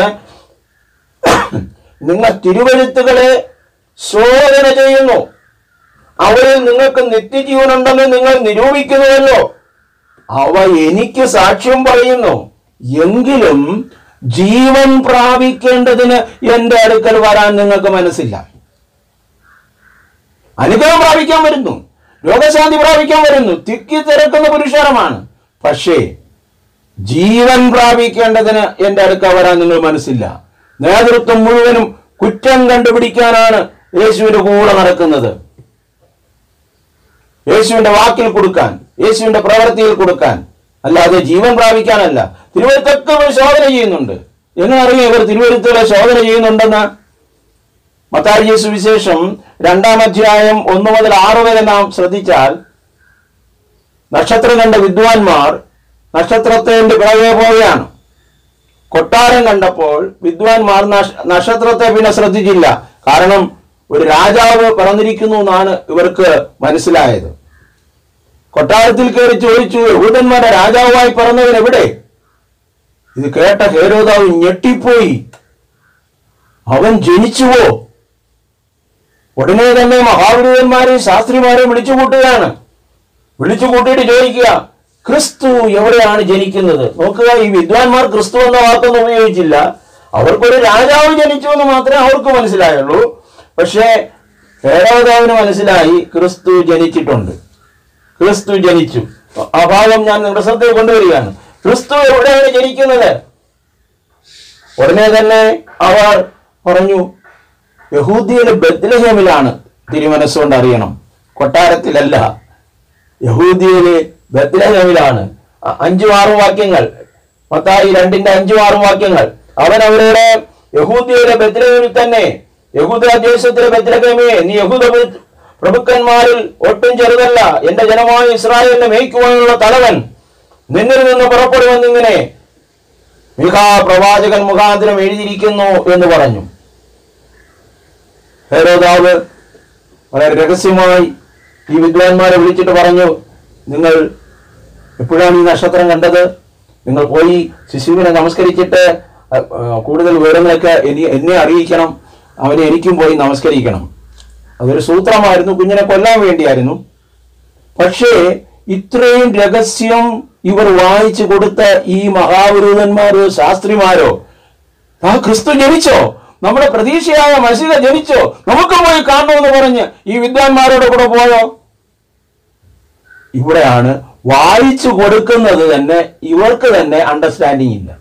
നിങ്ങൾ തിരുവഴുത്തുകളെ ശോധന ചെയ്യുന്നു അവരിൽ നിങ്ങൾക്ക് നിത്യജീവനുണ്ടെന്ന് നിങ്ങൾ നിരൂപിക്കുന്നുവല്ലോ അവ എനിക്ക് സാക്ഷ്യം പറയുന്നു എങ്കിലും ജീവൻ പ്രാപിക്കേണ്ടതിന് എന്റെ അടുക്കൽ വരാൻ നിങ്ങൾക്ക് മനസ്സില്ല അനുഗ്രഹം പ്രാപിക്കാൻ വരുന്നു രോഗശാന്തി പ്രാപിക്കാൻ വരുന്നു തിക്കി തിരക്കുന്ന പുരുഷാരമാണ് പക്ഷേ ജീവൻ പ്രാപിക്കേണ്ടതിന് എന്റെ അടുക്ക വരാൻ നിങ്ങൾ മനസ്സില്ല നേതൃത്വം മുഴുവനും കുറ്റം കണ്ടുപിടിക്കാനാണ് യേശുവിന്റെ കൂടെ നടക്കുന്നത് യേശുവിന്റെ വാക്കിൽ കൊടുക്കാൻ യേശുവിന്റെ പ്രവൃത്തിയിൽ കൊടുക്കാൻ അല്ലാതെ ജീവൻ പ്രാപിക്കാനല്ല തിരുവഴുത്തൊക്കെ ഇവർ ശോധന ചെയ്യുന്നുണ്ട് എങ്ങനെ അറിയാം ഇവർ തിരുവഴുത്തുകളെ ശോധന ചെയ്യുന്നുണ്ടെന്ന് മത്തായി സുവിശേഷം രണ്ടാം അധ്യായം ഒന്ന് മുതൽ ആറ് വരെ നാം ശ്രദ്ധിച്ചാൽ നക്ഷത്രം കണ്ട വിദ്വാൻമാർ നക്ഷത്രത്തിന്റെ പിറകെ പോവുകയാണ് കൊട്ടാരം കണ്ടപ്പോൾ വിദ്വാൻമാർ നക്ഷ- നക്ഷത്രത്തെ പിന്നെ ശ്രദ്ധിച്ചില്ല കാരണം ഒരു രാജാവ് പിറന്നിരിക്കുന്നു എന്നാണ് ഇവർക്ക് മനസ്സിലായത് കൊട്ടാരത്തിൽ കയറി ചോദിച്ചു യഹൂദന്മാരുടെ രാജാവായി പിറന്നവൻ എവിടെ ഇത് കേട്ട ഹേരോദാവ് ഞെട്ടിപ്പോയി അവൻ ജനിച്ചുവോ ഉടനെ തന്നെ മഹാപുരുഷന്മാരെയും ശാസ്ത്രിമാരെയും വിളിച്ചു കൂട്ടുകയാണ് വിളിച്ചു കൂട്ടിയിട്ട് ചോദിക്കുക ക്രിസ്തു എവിടെയാണ് ജനിക്കുന്നത് നോക്കുക ഈ വിദ്വാൻമാർ ക്രിസ്തു എന്ന വാക്കൊന്നും ഉപയോഗിച്ചില്ല അവർക്കൊരു രാജാവ് ജനിച്ചു എന്ന് മാത്രമേ അവർക്ക് മനസ്സിലായുള്ളൂ പക്ഷേ ഹേരോദാവിന് മനസ്സിലായി ക്രിസ്തു ജനിച്ചിട്ടുണ്ട് ക്രിസ്തു ജനിച്ചു ആ ഭാഗം ഞാൻ നിങ്ങളുടെ ശ്രദ്ധയിൽ കൊണ്ടുവരികയാണ് ക്രിസ്തു എവിടെയാണ് ജനിക്കുന്നത് ഉടനെ തന്നെ അവർ പറഞ്ഞു യഹൂദിയിലെ ബദ്ലഹേമിലാണ് തിരുമനസ്സുകൊണ്ട് അറിയണം കൊട്ടാരത്തിലല്ല യഹൂദിയിലെ ബദ്ലഹേമിലാണ് അ- അഞ്ചും ആറും വാക്യങ്ങൾ മത്തായി രണ്ടിന്റെ അഞ്ചും ആറും വാക്യങ്ങൾ അവൻ അവരോട് യഹൂദിയിലെ ബദ്ലഹേമിൽ തന്നെ യഹൂദ ദേശത്തിലെ ബദ്ലഹേമേ നീ യഹൂദ പ്ര- പ്രഭുക്കന്മാരിൽ ഒട്ടും ചെറുതല്ല എന്റെ ജനമായ ഇസ്രായേലിനെ മേയ്ക്കുവാനുള്ള തലവൻ നിന്നിൽ നിന്ന് പുറപ്പെടുമെന്നിങ്ങനെ മിഖാ പ്രവാചകൻ മുഖാന്തരം എഴുതിയിരിക്കുന്നു എന്ന് പറഞ്ഞു ഹേരോദാവ് വളരെ രഹസ്യമായി ഈ വിദ്വാൻമാരെ വിളിച്ചിട്ട് പറഞ്ഞു നിങ്ങൾ എപ്പോഴാണ് ഈ നക്ഷത്രം കണ്ടത് നിങ്ങൾ പോയി ശിശുവിനെ നമസ്കരിച്ചിട്ട് അ, ആ, കൂടുതൽ വിവരങ്ങളൊക്കെ എനി എന്നെ അറിയിക്കണം അവനെ എനിക്കും പോയി നമസ്കരിക്കണം അതൊരു സൂത്രമായിരുന്നു കുഞ്ഞിനെ കൊല്ലാൻ വേണ്ടിയായിരുന്നു പക്ഷേ ഇത്രയും രഹസ്യം ഇവർ വായിച്ചു കൊടുത്ത ഈ മഹാപുരോധന്മാരോ ശാസ്ത്രിമാരോ ആ ക്രിസ്തു ജനിച്ചോ നമ്മുടെ പ്രതീക്ഷയായ മസിക ജനിച്ചോ നമുക്ക് പോയി കാണണമെന്ന് പറഞ്ഞ് ഈ വിദ്വാൻമാരോട് കൂടെ പോയോ ഇവിടെയാണ് വായിച്ചു കൊടുക്കുന്നത് തന്നെ ഇവർക്ക് തന്നെ അണ്ടർസ്റ്റാൻഡിങ് ഇല്ല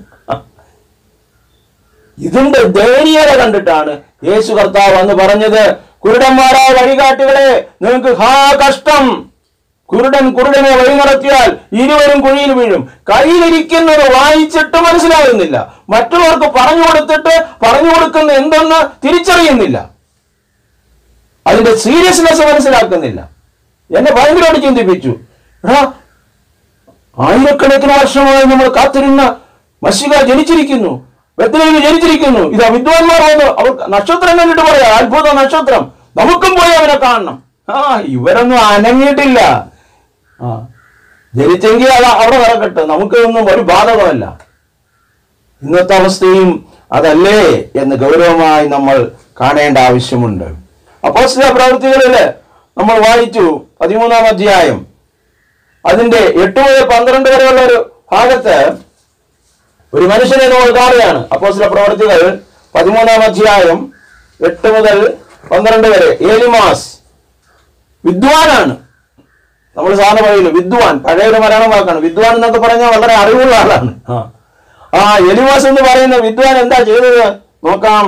ഇതിന്റെ ദയനീയത കണ്ടിട്ടാണ് യേശു കർത്താവ് അന്ന് പറഞ്ഞത് കുരുടന്മാരായ വഴികാട്ടികളെ നിങ്ങൾക്ക് ഹാ കഷ്ടം കുരുടൻ കുരുടനെ വഴി നടത്തിയാൽ ഇരുവരും കുഴിയിൽ വീഴും കയ്യിലിരിക്കുന്നത് വായിച്ചിട്ട് മനസ്സിലാകുന്നില്ല മറ്റുള്ളവർക്ക് പറഞ്ഞു കൊടുത്തിട്ട് പറഞ്ഞു കൊടുക്കുന്ന എന്തെന്ന് തിരിച്ചറിയുന്നില്ല അതിന്റെ സീരിയസ്നെസ് മനസ്സിലാക്കുന്നില്ല എന്നെ ഭയങ്കരമായിട്ട് ചിന്തിപ്പിച്ചു എടാ ആയിരക്കണക്കിന് വർഷമായി നമ്മൾ കാത്തിരുന്ന മഷിക ജനിച്ചിരിക്കുന്നു ബethlehem ജനിച്ചിരിക്കുന്നു ഇതാ വിദ്വാൻമാർ വന്നു അവർ നക്ഷത്രം കണ്ടിട്ട് പറയാ അത്ഭുത നക്ഷത്രം നമുക്കും പോയി അവനെ കാണണം ആ ഇവരൊന്നും അനങ്ങിയിട്ടില്ല ആ ജനിച്ചെങ്കിൽ അത് അവിടെ നടക്കട്ടെ നമുക്കൊന്നും ഒരു ബാധകമല്ല ഇന്നത്തെ അവസ്ഥയും അതല്ലേ എന്ന് ഗൗരവമായി നമ്മൾ കാണേണ്ട ആവശ്യമുണ്ട് അപ്പോസ്തല പ്രവൃത്തികളില് നമ്മൾ വായിച്ചു പതിമൂന്നാം അധ്യായം അതിന്റെ എട്ട് മുതൽ പന്ത്രണ്ട് വരെയുള്ള ഒരു ഭാഗത്ത് ഒരു മനുഷ്യനെ നമ്മൾ കാണുകയാണ് അപ്പോസ്തല പ്രവർത്തികൾ പതിമൂന്നാം അധ്യായം എട്ട് മുതൽ പന്ത്രണ്ട് വരെ ഏലിമാസ് വിദ്വാനാണ് നമ്മൾ സാധാരണ പറയില്ല വിദ്വാൻ പഴയ ഒരു മലയാളം വാക്കാണ് വിദ്വാൻ എന്നൊക്കെ പറഞ്ഞാൽ വളരെ അറിവുള്ള ആളാണ് ആ ആ എലിമാസ് എന്ന് പറയുന്ന വിദ്വാൻ എന്താ ചെയ്തത് നോക്കാം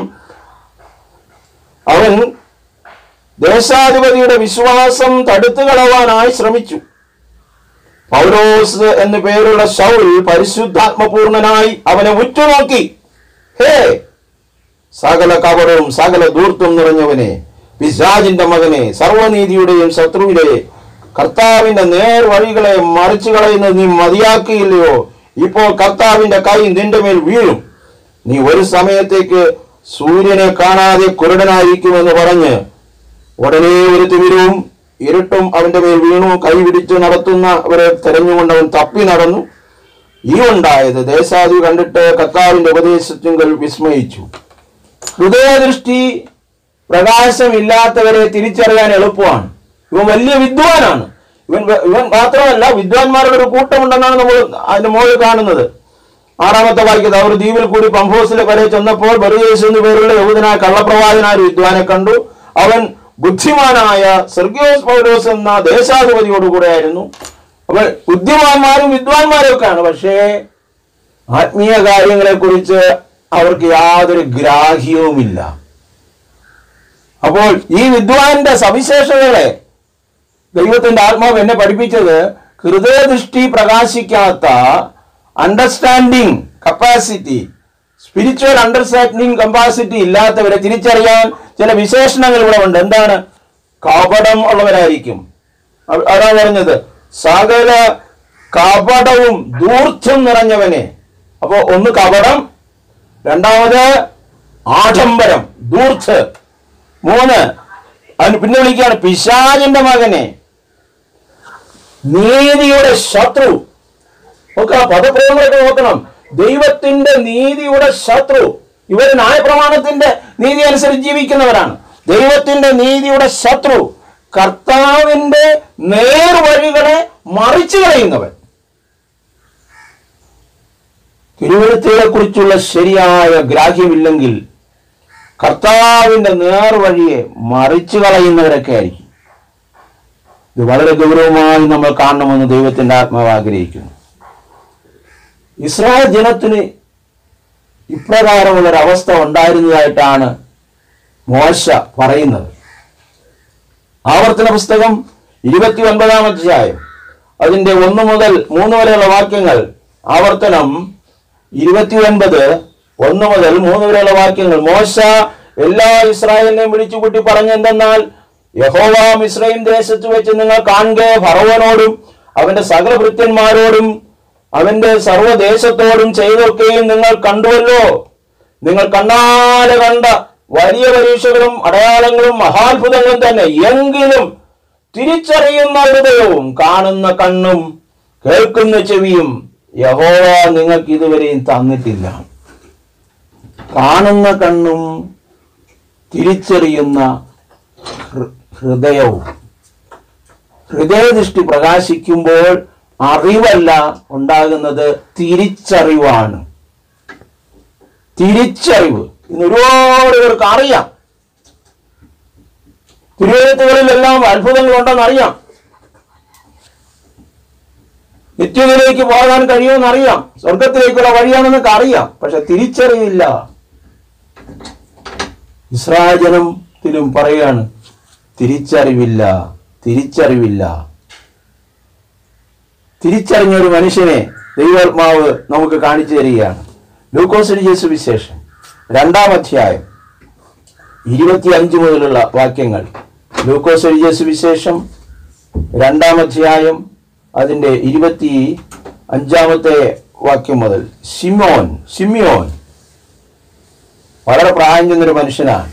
അവൻ ദേശാധിപതിയുടെ വിശ്വാസം തടുത്തു കളവാനായി ശ്രമിച്ചു പൗലോസ് എന്നു പേരുള്ള ശൗൽ പരിശുദ്ധാത്മപൂർണനായി അവനെ ഉറ്റുനോക്കി ഹേ സകല കപടവും സകല ധൂർത്തും നിറഞ്ഞവനെ പിശാചിന്റെ മകനെ സർവനീതിയുടെയും ശത്രുവിലെ കർത്താവിന്റെ നേർ വഴികളെ മറിച്ചു കളയുന്നത് നീ മതിയാക്കിയില്ലയോ ഇപ്പോൾ കർത്താവിന്റെ കൈ നിന്റെ മേൽ വീഴും നീ ഒരു സമയത്തേക്ക് സൂര്യനെ കാണാതെ കുരുടനായിരിക്കുമെന്ന് പറഞ്ഞ് ഉടനെ ഒരു തിമിരവും ഇരുട്ടും അവന്റെ മേൽ വീണു കൈ പിടിച്ച് നടത്തുന്നവരെ തെരഞ്ഞുകൊണ്ട് അവൻ തപ്പി നടന്നു ഈ ഉണ്ടായത് ദേശാദി കണ്ടിട്ട് കർത്താവിന്റെ ഉപദേശത്തിങ്കൽ വിസ്മയിച്ചു ഹൃദയദൃഷ്ടി പ്രകാശമില്ലാത്തവരെ തിരിച്ചറിയാൻ എളുപ്പമാണ് ഇവൻ വലിയ വിദ്വാനാണ് ഇവൻ ഇവൻ മാത്രമല്ല വിദ്വാൻമാരുടെ ഒരു കൂട്ടമുണ്ടെന്നാണ് നമ്മൾ അതിന്റെ മുകളിൽ കാണുന്നത് ആറാമത്തെ വാക്യത അവർ ദ്വീപിൽ കൂടി പംഫോസിലെ വരെ ചെന്നപ്പോൾ ബറുദേശ് എന്നു പേരുള്ള യഹൂദനായ കള്ളപ്രവാചനായ ഒരു വിദ്വാനെ കണ്ടു അവൻ ബുദ്ധിമാനായ സെർഗിയോസ് പൗലോസ് എന്ന ദേശാധിപതിയോടുകൂടെ ആയിരുന്നു അപ്പോൾ ബുദ്ധിമാന്മാരും വിദ്വാൻമാരും ഒക്കെയാണ് പക്ഷേ ആത്മീയ കാര്യങ്ങളെ കുറിച്ച് അവർക്ക് യാതൊരു ഗ്രാഹ്യവുമില്ല അപ്പോൾ ഈ വിദ്വാന്റെ സവിശേഷതകളെ ദൈവത്തിന്റെ ആത്മാവ് എന്നെ പഠിപ്പിച്ചത് ഹൃദയദൃഷ്ടി പ്രകാശിക്കാത്ത understanding capacity spiritual understanding capacity ഇല്ലാത്തവരെ തിരിച്ചറിയാൻ ചില വിശേഷണങ്ങൾ ഇവിടെ ഉണ്ട് എന്താണ് കപടം ഉള്ളവരായിരിക്കും അവ- അതാ പറഞ്ഞത് സകല കപടവും ദൂർത്തും നിറഞ്ഞവനെ അപ്പോ ഒന്ന് കപടം രണ്ടാമത് ആഡംബരം ദൂർത്ത് മൂന്ന് അതിന് പിന്നെ വിളിക്കുകയാണ് പിശാചിന്റെ മകനെ നീതിയുടെ ശത്രു ഒക്കെ ആ പദപ്രയോഗങ്ങളൊക്കെ നോക്കണം ദൈവത്തിന്റെ നീതിയുടെ ശത്രു ഇവർ ന്യായപ്രമാണത്തിന്റെ നീതി അനുസരിച്ച് ജീവിക്കുന്നവരാണ് ദൈവത്തിന്റെ നീതിയുടെ ശത്രു കർത്താവിന്റെ നേർവഴികളെ മറിച്ചു കളയുന്നവൻ തിരുവഴുത്തുകളെ കുറിച്ചുള്ള ശരിയായ ഗ്രാഹ്യമില്ലെങ്കിൽ കർത്താവിന്റെ നേർവഴിയെ മറിച്ചു കളയുന്നവരൊക്കെ ആയിരിക്കും ഇത് വളരെ ഗൗരവമായി നമ്മൾ കാണണമെന്ന് ദൈവത്തിന്റെ ആത്മാവ് ആഗ്രഹിക്കുന്നു ഇസ്രായേൽ ജനത്തിന് ഇപ്രകാരമുള്ളൊരവസ്ഥ ഉണ്ടായിരുന്നതായിട്ടാണ് മോശ പറയുന്നത് ആവർത്തന പുസ്തകം ഇരുപത്തി ഒൻപതാം അധ്യായം അതിന്റെ ഒന്ന് മുതൽ മൂന്ന് വരെയുള്ള വാക്യങ്ങൾ ആവർത്തനം ഇരുപത്തി ഒൻപത് ഒന്ന് മുതൽ മൂന്ന് വരെയുള്ള വാക്യങ്ങൾ മോശ എല്ലാ ഇസ്രായേലിനെയും വിളിച്ചുകൂട്ടി പറഞ്ഞെന്തെന്നാൽ യഹോവാം ഇസ്രായേൽ ദേശത്ത് വെച്ച് നിങ്ങൾ കാണുക ഫറവനോടും അവന്റെ സകല ഭൃത്യന്മാരോടും അവന്റെ സർവ്വദേശത്തോടും ചെയ്തൊക്കെയും നിങ്ങൾ കണ്ടുവല്ലോ നിങ്ങൾ കണ്ണാലെ കണ്ട വലിയ പരീക്ഷകളും അടയാളങ്ങളും മഹാത്ഭുതങ്ങളും തന്നെ എങ്കിലും തിരിച്ചറിയുന്ന ഹൃദയവും കാണുന്ന കണ്ണും കേൾക്കുന്ന ചെവിയും യഹോവ നിങ്ങൾക്ക് ഇതുവരെയും തന്നിട്ടില്ല കാണുന്ന കണ്ണും തിരിച്ചറിയുന്ന ഹൃ- ഹൃദയവും ഹൃദയദൃഷ്ടി പ്രകാശിക്കുമ്പോൾ അറിവല്ല ഉണ്ടാകുന്നത് തിരിച്ചറിവാണ് തിരിച്ചറിവ് ഇന്ന് ഒരുപാട് പേർക്ക് അറിയാം തിരുവഴുത്തുകളിലെല്ലാം അത്ഭുതങ്ങളുണ്ടെന്ന് അറിയാം നിത്യതയിലേക്ക് പോകാൻ കഴിയുമെന്ന് അറിയാം സ്വർഗത്തിലേക്കുള്ള വഴിയാണെന്നൊക്കെ അറിയാം പക്ഷെ തിരിച്ചറിവില്ല ഇസ്രായേൽ ജനത്തിലും പറയാണ് തിരിച്ചറിവില്ല തിരിച്ചറിവില്ല തിരിച്ചറിഞ്ഞ ഒരു മനുഷ്യനെ ദൈവാത്മാവ് നമുക്ക് കാണിച്ചു തരികയാണ് ലൂക്കോസ് സുവിശേഷം രണ്ടാം അധ്യായം ഇരുപത്തി അഞ്ച് മുതലുള്ള വാക്യങ്ങൾ ലൂക്കോസ് സുവിശേഷം രണ്ടാം അധ്യായം അതിന്റെ ഇരുപത്തി അഞ്ചാമത്തെ വാക്യം മുതൽ സിമോൻ സിമിയോൻ വളരെ പ്രായം ചെന്നൊരു മനുഷ്യനാണ്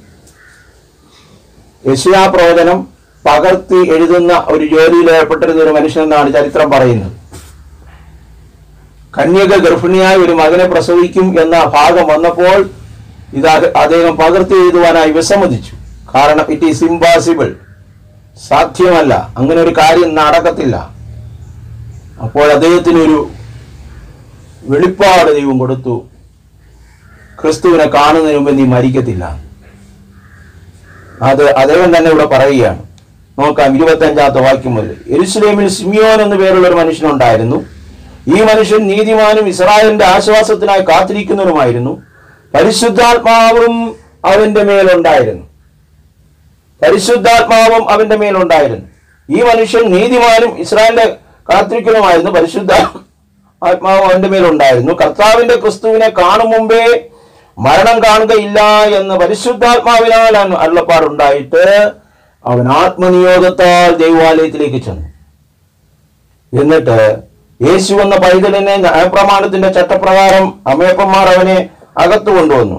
യശയാ പ്രവചനം പകർത്തി എഴുതുന്ന ഒരു ജോലിയിൽ ഏർപ്പെട്ടിരുന്ന ഒരു മനുഷ്യനെന്നാണ് ചരിത്രം പറയുന്നത് കന്യക ഗർഭിണിയായ ഒരു മകനെ പ്രസവിക്കും എന്ന ഭാഗം വന്നപ്പോൾ ഇത് അഹ- അദ്ദേഹം പകർത്തി എഴുതുവാനായി വിസമ്മതിച്ചു കാരണം ഇറ്റ് ഈസ് ഇംപോസിബിൾ സാധ്യമല്ല അങ്ങനെ ഒരു കാര്യം നടക്കത്തില്ല അപ്പോൾ അദ്ദേഹത്തിന് ഒരു വെളിപ്പാട് ദൈവം കൊടുത്തു ക്രിസ്തുവിനെ കാണുന്നതിന് മുമ്പ് നീ മരിക്കത്തില്ല അത് അദ്ദേഹം തന്നെ ഇവിടെ പറയുകയാണ് നോക്കാം ഇരുപത്തി അഞ്ചാമത്തെ വാക്യം മുതൽ എരുസലേമിൽ സിമിയോൻ എന്നു പേരുള്ള ഒരു മനുഷ്യനുണ്ടായിരുന്നു ഈ മനുഷ്യൻ നീതിമാനും ഇസ്രായേലിന്റെ ആശ്വാസത്തിനായി കാത്തിരിക്കുന്നവരുമായിരുന്നു പരിശുദ്ധാത്മാവും അവന്റെ മേലുണ്ടായിരുന്നു പരിശുദ്ധാത്മാവും അവന്റെ മേലുണ്ടായിരുന്നു ഈ മനുഷ്യൻ നീതിമാനും ഇസ്രായേലിന്റെ കാത്തിരിക്കലുമായിരുന്നു പരിശുദ്ധ ആത്മാവ് അവന്റെ മേലുണ്ടായിരുന്നു കർത്താവിന്റെ ക്രിസ്തുവിനെ കാണും മുമ്പേ മരണം കാണുകയില്ല എന്ന് പരിശുദ്ധാത്മാവിനാൽ അവന് അരുളപ്പാടുണ്ടായിട്ട് അവൻ ആത്മനിയോഗത്താൽ ദൈവാലയത്തിലേക്ക് ചെന്നു എന്നിട്ട് യേശു എന്ന പൈതലിനെ ന്യായപ്രമാണത്തിന്റെ ചട്ടപ്രകാരം അമേപ്പന്മാർ അവനെ അകത്തു കൊണ്ടുവന്നു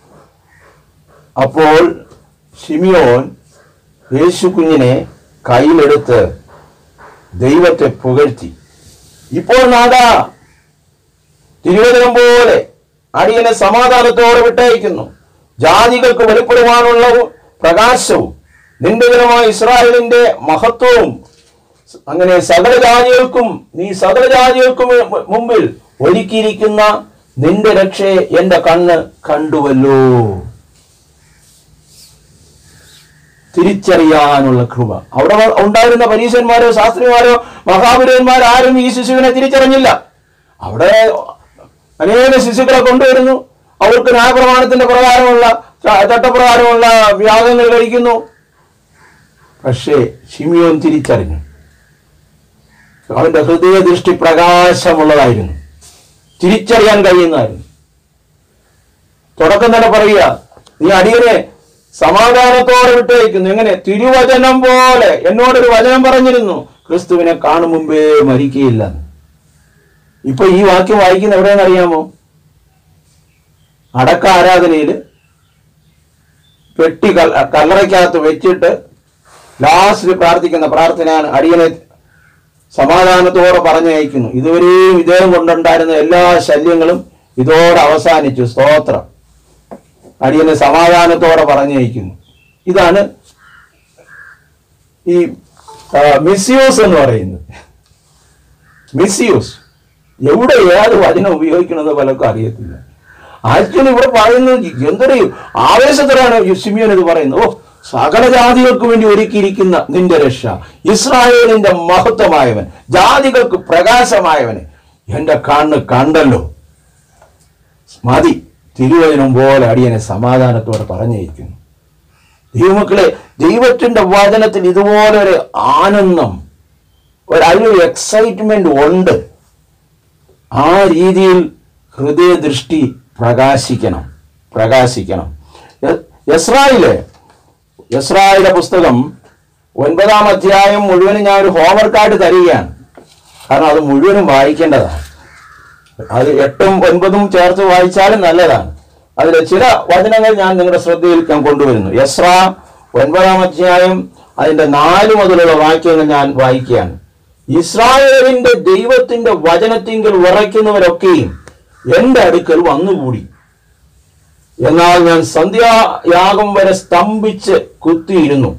അപ്പോൾ ഷിമിയോൻ യേശു കുഞ്ഞിനെ കയ്യിലെടുത്ത് ദൈവത്തെ പുകഴ്ത്തി ഇപ്പോൾ നാദാ തിരുവചനം പോലെ അടിയനെ സമാധാനത്തോടെ വിട്ടയക്കുന്നു ജാതികൾക്ക് വെളിപ്പെടുവാനുള്ള പ്രകാശവും നിന്റെ ദിനമായ ഇസ്രായേലിന്റെ മഹത്വവും അങ്ങനെ സകല ജാതികൾക്കും നീ സകല ജാതികൾക്കും മു- മുമ്പിൽ ഒരുക്കിയിരിക്കുന്ന നിന്റെ രക്ഷയെ എന്റെ കണ്ണ് കണ്ടുവല്ലോ തിരിച്ചറിയാനുള്ള കൃപ അവിടെ വ- ഉണ്ടായിരുന്ന പരീശന്മാരോ ശാസ്ത്രിമാരോ മഹാപുരന്മാരോ ആരും ഈ ശിശുവിനെ തിരിച്ചറിഞ്ഞില്ല അവിടെ അനേക ശിശുക്കളെ കൊണ്ടുവരുന്നു അവർക്ക് ന്യായപ്രമാണത്തിന്റെ പ്രകാരമുള്ള ച- ചട്ടപ്രകാരമുള്ള യാഗങ്ങൾ കഴിക്കുന്നു പക്ഷേ ഷിമിയോൻ തിരിച്ചറിഞ്ഞു അവന്റെ ഹൃദയദൃഷ്ടി പ്രകാശമുള്ളതായിരുന്നു തിരിച്ചറിയാൻ കഴിയുന്നതായിരുന്നു തുടക്കം തന്നെ പറയുക നീ അടിയനെ സമാധാനത്തോടെ വിട്ടയക്കുന്നു എങ്ങനെ തിരുവചനം പോലെ എന്നോടൊരു വചനം പറഞ്ഞിരുന്നു ക്രിസ്തുവിനെ കാണും മുമ്പേ മരിക്കുകയില്ല ഇപ്പൊ ഈ വാക്യം വായിക്കുന്ന എവിടെയെന്ന് അറിയാമോ അടക്ക ആരാധനയിൽ പെട്ടി കല്ല- കല്ലറയ്ക്കകത്ത് വെച്ചിട്ട് ലാസ്റ്റ് പ്രാർത്ഥിക്കുന്ന പ്രാർത്ഥനയാണ് അടിയനെ സമാധാനത്തോടെ പറഞ്ഞയക്കുന്നു ഇതുവരെയും ഇദ്ദേഹം കൊണ്ടുണ്ടായിരുന്ന എല്ലാ ശല്യങ്ങളും ഇതോടെ അവസാനിച്ചു സ്തോത്രം അടിയനെ സമാധാനത്തോടെ പറഞ്ഞയക്കുന്നു ഇതാണ് ഈ മിസ്യൂസ് എന്ന് പറയുന്നത് മിസ്യൂസ് എവിടെ ഏത് വചനം ഉപയോഗിക്കണമെന്ന് പലർക്കും അറിയത്തില്ല ആക്ച്വലി ഇവിടെ പറയുന്നത് എന്തൊരു ആവേശത്തിലാണ് സിമിയൻ ഇത് പറയുന്നത് ഓ സകല ജാതികൾക്ക് വേണ്ടി ഒരുക്കിയിരിക്കുന്ന നിന്റെ രക്ഷ ഇസ്രായേലിന്റെ മഹത്വമായവൻ ജാതികൾക്ക് പ്രകാശമായവന് എന്റെ കണ്ണ് കണ്ടല്ലോ മതി തിരുവചനം പോലെ അടിയനെ സമാധാനത്തോടെ പറഞ്ഞിരിക്കുന്നു ദൈവമക്കളെ ദൈവത്തിന്റെ വചനത്തിൽ ഇതുപോലെ ഒരു ആനന്ദം ഒരു അതിലൊരു എക്സൈറ്റ്മെന്റ് ഉണ്ട് ആ രീതിയിൽ ഹൃദയദൃഷ്ടി പ്രകാശിക്കണം പ്രകാശിക്കണം യ- യസ്രായിലെ യസ്രായിലെ പുസ്തകം ഒൻപതാം അധ്യായം മുഴുവനും ഞാൻ ഒരു ഹോംവർക്കായിട്ട് തരികയാണ് കാരണം അത് മുഴുവനും വായിക്കേണ്ടതാണ് അത് എട്ടും ഒൻപതും ചേർത്ത് വായിച്ചാലും നല്ലതാണ് അതിൽ ചില വചനങ്ങൾ ഞാൻ നിങ്ങളുടെ ശ്രദ്ധയിൽ ഞാൻ കൊണ്ടുവരുന്നു യസ്ര ഒൻപതാം അധ്യായം അതിന്റെ നാല് മുതലുള്ള വാക്യങ്ങൾ ഞാൻ വായിക്കുകയാണ് ഇസ്രായേലിന്റെ ദൈവത്തിന്റെ വചനത്തിങ്കിൽ വിറയ്ക്കുന്നവരൊക്കെയും എന്റെ അടുക്കൽ വന്നുകൂടി എന്നാൽ ഞാൻ സന്ധ്യായാഗം വരെ സ്തംഭിച്ച് കുത്തിയിരുന്നു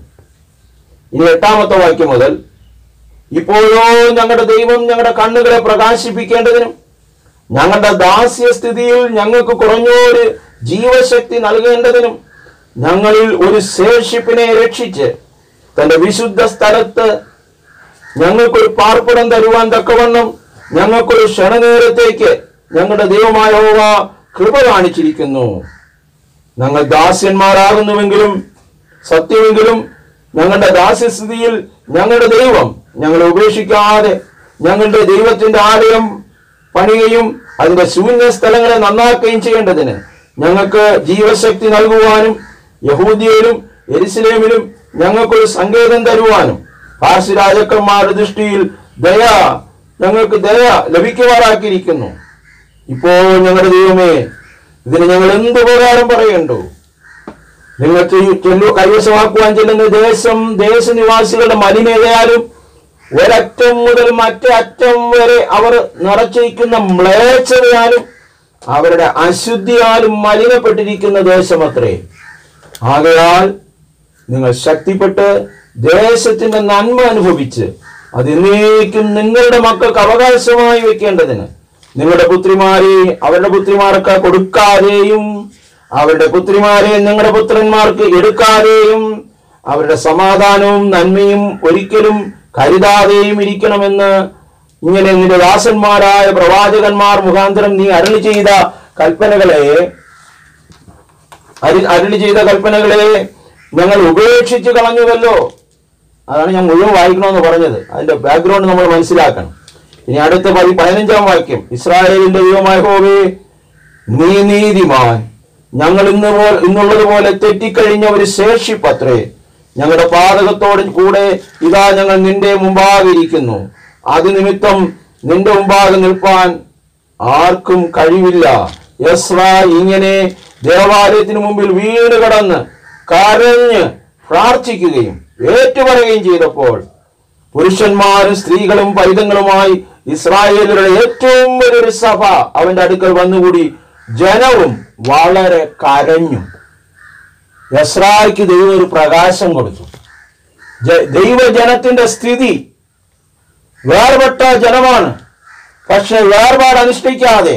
ഇനി എട്ടാമത്തെ വാക്യം മുതൽ ഇപ്പോഴോ ഞങ്ങളുടെ ദൈവം ഞങ്ങളുടെ കണ്ണുകളെ പ്രകാശിപ്പിക്കേണ്ടതിനും ഞങ്ങളുടെ ദാസ്യസ്ഥിതിയിൽ ഞങ്ങൾക്ക് കുറഞ്ഞൊരു ജീവശക്തി നൽകേണ്ടതിനും ഞങ്ങളിൽ ഒരു ശേഷിപ്പിനെ രക്ഷിച്ച് തന്റെ വിശുദ്ധ സ്ഥലത്ത് ഞങ്ങൾക്കൊരു പാർപ്പിടം തരുവാൻ തക്കവണ്ണം ഞങ്ങൾക്കൊരു ക്ഷണനേരത്തേക്ക് ഞങ്ങളുടെ ദൈവമായ യഹോവ കൃപ കാണിച്ചിരിക്കുന്നു ഞങ്ങൾ ദാസ്യന്മാരാകുന്നുവെങ്കിലും സത്യമെങ്കിലും ഞങ്ങളുടെ ദാസ്യസ്ഥിതിയിൽ ഞങ്ങളുടെ ദൈവം ഞങ്ങളെ ഉപേക്ഷിക്കാതെ ഞങ്ങളുടെ ദൈവത്തിന്റെ ആലയം പണിയുകയും അതിന്റെ ശൂന്യ സ്ഥലങ്ങളെ നന്നാക്കുകയും ചെയ്യേണ്ടതിന് ഞങ്ങൾക്ക് ജീവശക്തി നൽകുവാനും യഹൂദിയയിലും എരിശിലേമിലും ഞങ്ങൾക്കൊരു സങ്കേതം തരുവാനും പാർസി രാജാക്കന്മാരുടെ ദൃഷ്ടിയിൽ ദയ ഞങ്ങൾക്ക് ദയ ലഭിക്കുവാറാക്കിയിരിക്കുന്നു ഇപ്പോൾ ഞങ്ങളുടെ ദൈവമേ ഇതിന് ഞങ്ങൾ എന്ത് ഉപകാരം പറയണ്ടു നിങ്ങൾ ചെയ്യൂ- ചെല്ലു കൈവശമാക്കുവാൻ ചെല്ലുന്ന ദേശം ദേശനിവാസികളുടെ മലിനതയാലും ഒരറ്റം മുതൽ മറ്റേ അറ്റം വരെ അവർ നിറച്ചിരിക്കുന്ന മ്ലേച്ഛതയാലും അവരുടെ അശുദ്ധിയാലും മലിനപ്പെട്ടിരിക്കുന്ന ദേശമത്രേ ആകയാൽ നിങ്ങൾ ശക്തിപ്പെട്ട് ദേശത്തിന്റെ നന്മ അനുഭവിച്ച് അത് എന്നേക്കും നിങ്ങളുടെ മക്കൾക്ക് അവകാശമായി വെക്കേണ്ടതിന് നിങ്ങളുടെ പുത്രിമാരെ അവരുടെ പുത്രിമാർക്ക് കൊടുക്കാതെയും അവരുടെ പുത്രിമാരെ നിങ്ങളുടെ പുത്രന്മാർക്ക് എടുക്കാതെയും അവരുടെ സമാധാനവും നന്മയും ഒരിക്കലും കരുതാതെയും ഇരിക്കണമെന്ന് ഇങ്ങനെ നിന്റെ ദാസന്മാരായ പ്രവാചകന്മാർ മുഖാന്തരം നീ അരളി ചെയ്ത കൽപ്പനകളെ അരി അരുളി ചെയ്ത കൽപ്പനകളെ ഞങ്ങൾ ഉപേക്ഷിച്ച് കളഞ്ഞുവല്ലോ അതാണ് ഞാൻ മുഴുവൻ വായിക്കണമെന്ന് പറഞ്ഞത് അതിന്റെ ബാക്ക്ഗ്രൗണ്ട് നമ്മൾ മനസ്സിലാക്കണം ഇനി അടുത്ത പതി പതിനഞ്ചാം വാക്യം ഇസ്രായേലിന്റെ ദൈവമായ ഹോവേ നീ നീതിമാൻ ഞങ്ങൾ ഇന്ന് പോ- ഇന്നുള്ളത് പോലെ തെറ്റിക്കഴിഞ്ഞ ഒരു ശേഷിപ്പത്രേ ഞങ്ങളുടെ പാതകത്തോട് കൂടെ ഇതാ ഞങ്ങൾ നിന്റെ മുമ്പാകെ ഇരിക്കുന്നു അത് നിമിത്തം നിന്റെ മുമ്പാകെ നിൽപ്പാൻ ആർക്കും കഴിവില്ല യസ്ര ഇങ്ങനെ ദേവാലയത്തിന് മുമ്പിൽ വീണ് കടന്ന് കരഞ്ഞ് പ്രാർത്ഥിക്കുകയും ഏറ്റുപറയുകയും ചെയ്തപ്പോൾ പുരുഷന്മാരും സ്ത്രീകളും പൈതങ്ങളുമായി ഇസ്രായേലരുടെ ഏറ്റവും വലിയൊരു സഭ അവന്റെ അടുക്കൽ വന്നുകൂടി ജനവും വളരെ കരഞ്ഞു യസ്രായ്ക്ക് ദൈവം ഒരു പ്രകാശം കൊടുത്തു ജ- ദൈവജനത്തിന്റെ സ്ഥിതി വേർപെട്ട ജനമാണ് പക്ഷെ വേർപാട് അനുഷ്ഠിക്കാതെ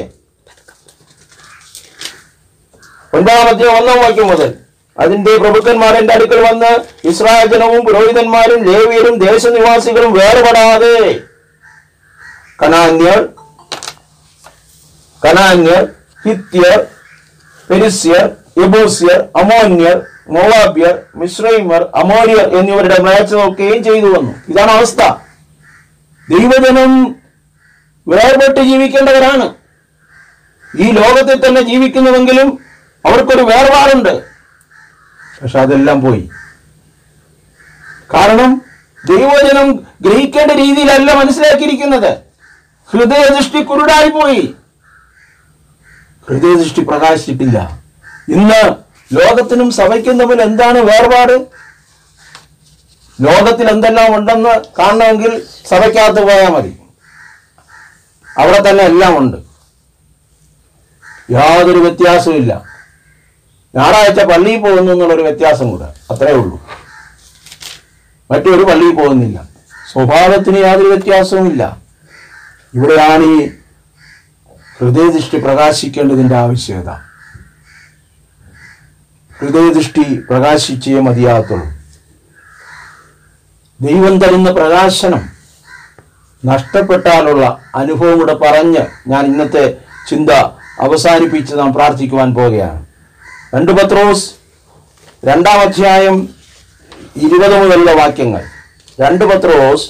ഒൻപതാമത്തെ ഒന്നാം വാക്യം മുതൽ അതിന്റെ പ്രഭുക്കന്മാർ എന്റെ അടുക്കൽ വന്ന് ഇസ്രായേൽ ജനവും പുരോഹിതന്മാരും ലേവിയരും ദേശനിവാസികളും വേർപെടാതെ കനാന്യർ കനാന്യർ ഹിത്യർ പെരിസ്യർ യബൂസ്യർ അമോന്യർ മോവാബ്യർ മിശ്രൈമർ അമോര്യർ എന്നിവരുടെ മേച്ച നോക്കുകയും ചെയ്തു വന്നു ഇതാണ് അവസ്ഥ ദൈവജനം വേർപെട്ട് ജീവിക്കേണ്ടവരാണ് ഈ ലോകത്തിൽ തന്നെ ജീവിക്കുന്നുവെങ്കിലും അവർക്കൊരു വേർപാടുണ്ട് പക്ഷെ അതെല്ലാം പോയി കാരണം ദൈവജനം ഗ്രഹിക്കേണ്ട രീതിയിലല്ല മനസ്സിലാക്കിയിരിക്കുന്നത് ഹൃദയദൃഷ്ടി കുരുടായി പോയി ഹൃദയദൃഷ്ടി പ്രകാശിച്ചിട്ടില്ല ഇന്ന് ലോകത്തിനും സഭയ്ക്കും തമ്മിൽ എന്താണ് വേർപാട് ലോകത്തിൽ എന്തെല്ലാം ഉണ്ടെന്ന് കാണണമെങ്കിൽ സഭയ്ക്കകത്ത് പോയാൽ മതി അവിടെ തന്നെ എല്ലാം ഉണ്ട് യാതൊരു വ്യത്യാസവും ഇല്ല ഞായറാഴ്ച പള്ളിയിൽ പോകുന്നു എന്നുള്ളൊരു വ്യത്യാസം കൂടെ അത്രേ ഉള്ളൂ മറ്റൊരു പള്ളിയിൽ പോകുന്നില്ല സ്വഭാവത്തിന് യാതൊരു വ്യത്യാസവും ഇല്ല ഇവിടെയാണ് ഈ ഹൃദയദൃഷ്ടി പ്രകാശിക്കേണ്ടതിൻ്റെ ആവശ്യകത ഹൃദയദൃഷ്ടി പ്രകാശിച്ചേ മതിയാകത്തുള്ളൂ ദൈവം തരുന്ന പ്രകാശനം നഷ്ടപ്പെട്ടാലുള്ള അനുഭവം കൂടെ പറഞ്ഞ് ഞാൻ ഇന്നത്തെ ചിന്ത അവസാനിപ്പിച്ച് നാം പ്രാർത്ഥിക്കുവാൻ പോകുകയാണ് രണ്ട് പത്രോസ് രണ്ടാം അധ്യായം ഇരുപത് മുതലുള്ള വാക്യങ്ങൾ രണ്ട് പത്രോസ്